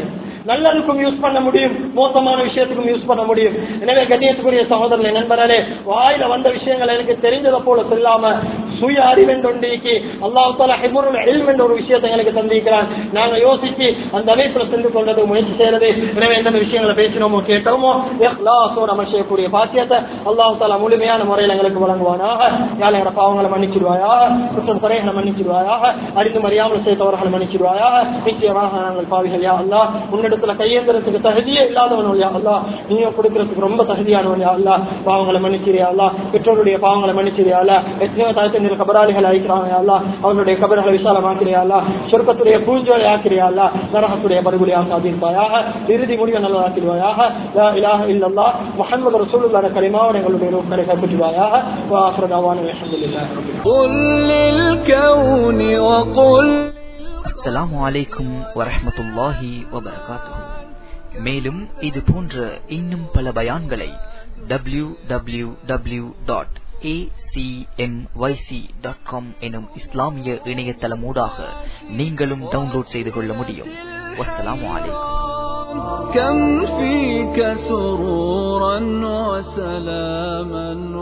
A: நல்லதுக்கும் யூஸ் பண்ண முடியும் மோசமான விஷயத்துக்கும் யூஸ் பண்ண முடியும் எனவே கண்ணியத்துக்குரிய சகோதரர்களை நண்பர்களே வாயில வந்த விஷயங்கள் எனக்கு தெரிஞ்சதை போல சொல்லாம சுய அறிவென்றொண்டிக்கு அல்லாஹ் தாலா ஹிபுருல் இல்ம் என்ற ஒரு விஷயத்தை எங்களுக்கு தந்திருக்கிறான் நாங்க யோசிச்சு அந்த அமைப்புல சென்று கொண்டது முயற்சி செய்யறது எனவே எந்தெந்த விஷயங்களை பேசினோமோ கேட்டோமோ இஹ்லாஸோட அமல் செய்யக்கூடிய பாக்கியத்தை அல்லாஹ் தாலா முழுமையான முறையில் எங்களுக்கு வழங்குவானாக யாழ் எங்களை பாவங்களை மன்னிச்சிடுவாயாக குற்றம் குறைகளை மன்னிச்சிடுவாயாக அறிந்து மறியாமல் செய்தவர்களை மன்னிச்சிடுவாயாக நிச்சயமாக நாங்கள் பாவிகள் யா அல்லாஹ் உன்னிடத்துல கையேந்திரத்துக்கு தகுதியே இல்லாதவன் யா அல்லாஹ் நீயும் கொடுக்கறதுக்கு ரொம்ப தகுதியானவன் யா அல்லாஹ் பாவங்களை மன்னிச்சிரியா அல்லாஹ் பெற்றோருடைய பாவங்களை மன்னிச்சிரியா அல்லாஹ் எத்தனையோ தாய்த்தந்திர கபராளிகள் அழைக்கிறாங்க யா அல்லாஹ் அவர்களுடைய கபர்களை விசாலமாக்கிறியா அல்லாஹ் சொர்க்கத்துடைய பூஞ்சோலை ஆக்கிறியா அல்லாஹ் நரகத்துடைய படுகொலை ஆக்காதிருப்பாயாக இறுதி முடிவை நல்லதாக்கிடுவாயாக லா இலாஹ இல்லல்லாஹ் முஹம்மது ரசூலுல்லாஹ் கலிமாவை எங்களுடைய ரூப்களை கைப்பற்றுவாயாக வாஹ்ர தவானா அல்ஹம்துலில்லாஹி ரப்பில்
B: قل للكون وقل
C: அஸ்ஸலாமு அலைக்கும் வரஹ்மத்துல்லாஹி வபரகாத்துஹு மேலும் இது போன்ற இன்னும் பல பயான்களை W W W dot dot com எனும் இஸ்லாமிய இணையதளமூடாக நீங்களும் டவுன்லோட் செய்து கொள்ள முடியும் வஸ்ஸலாமு அலைக்கும்
B: كم فيك سرورا وسلاما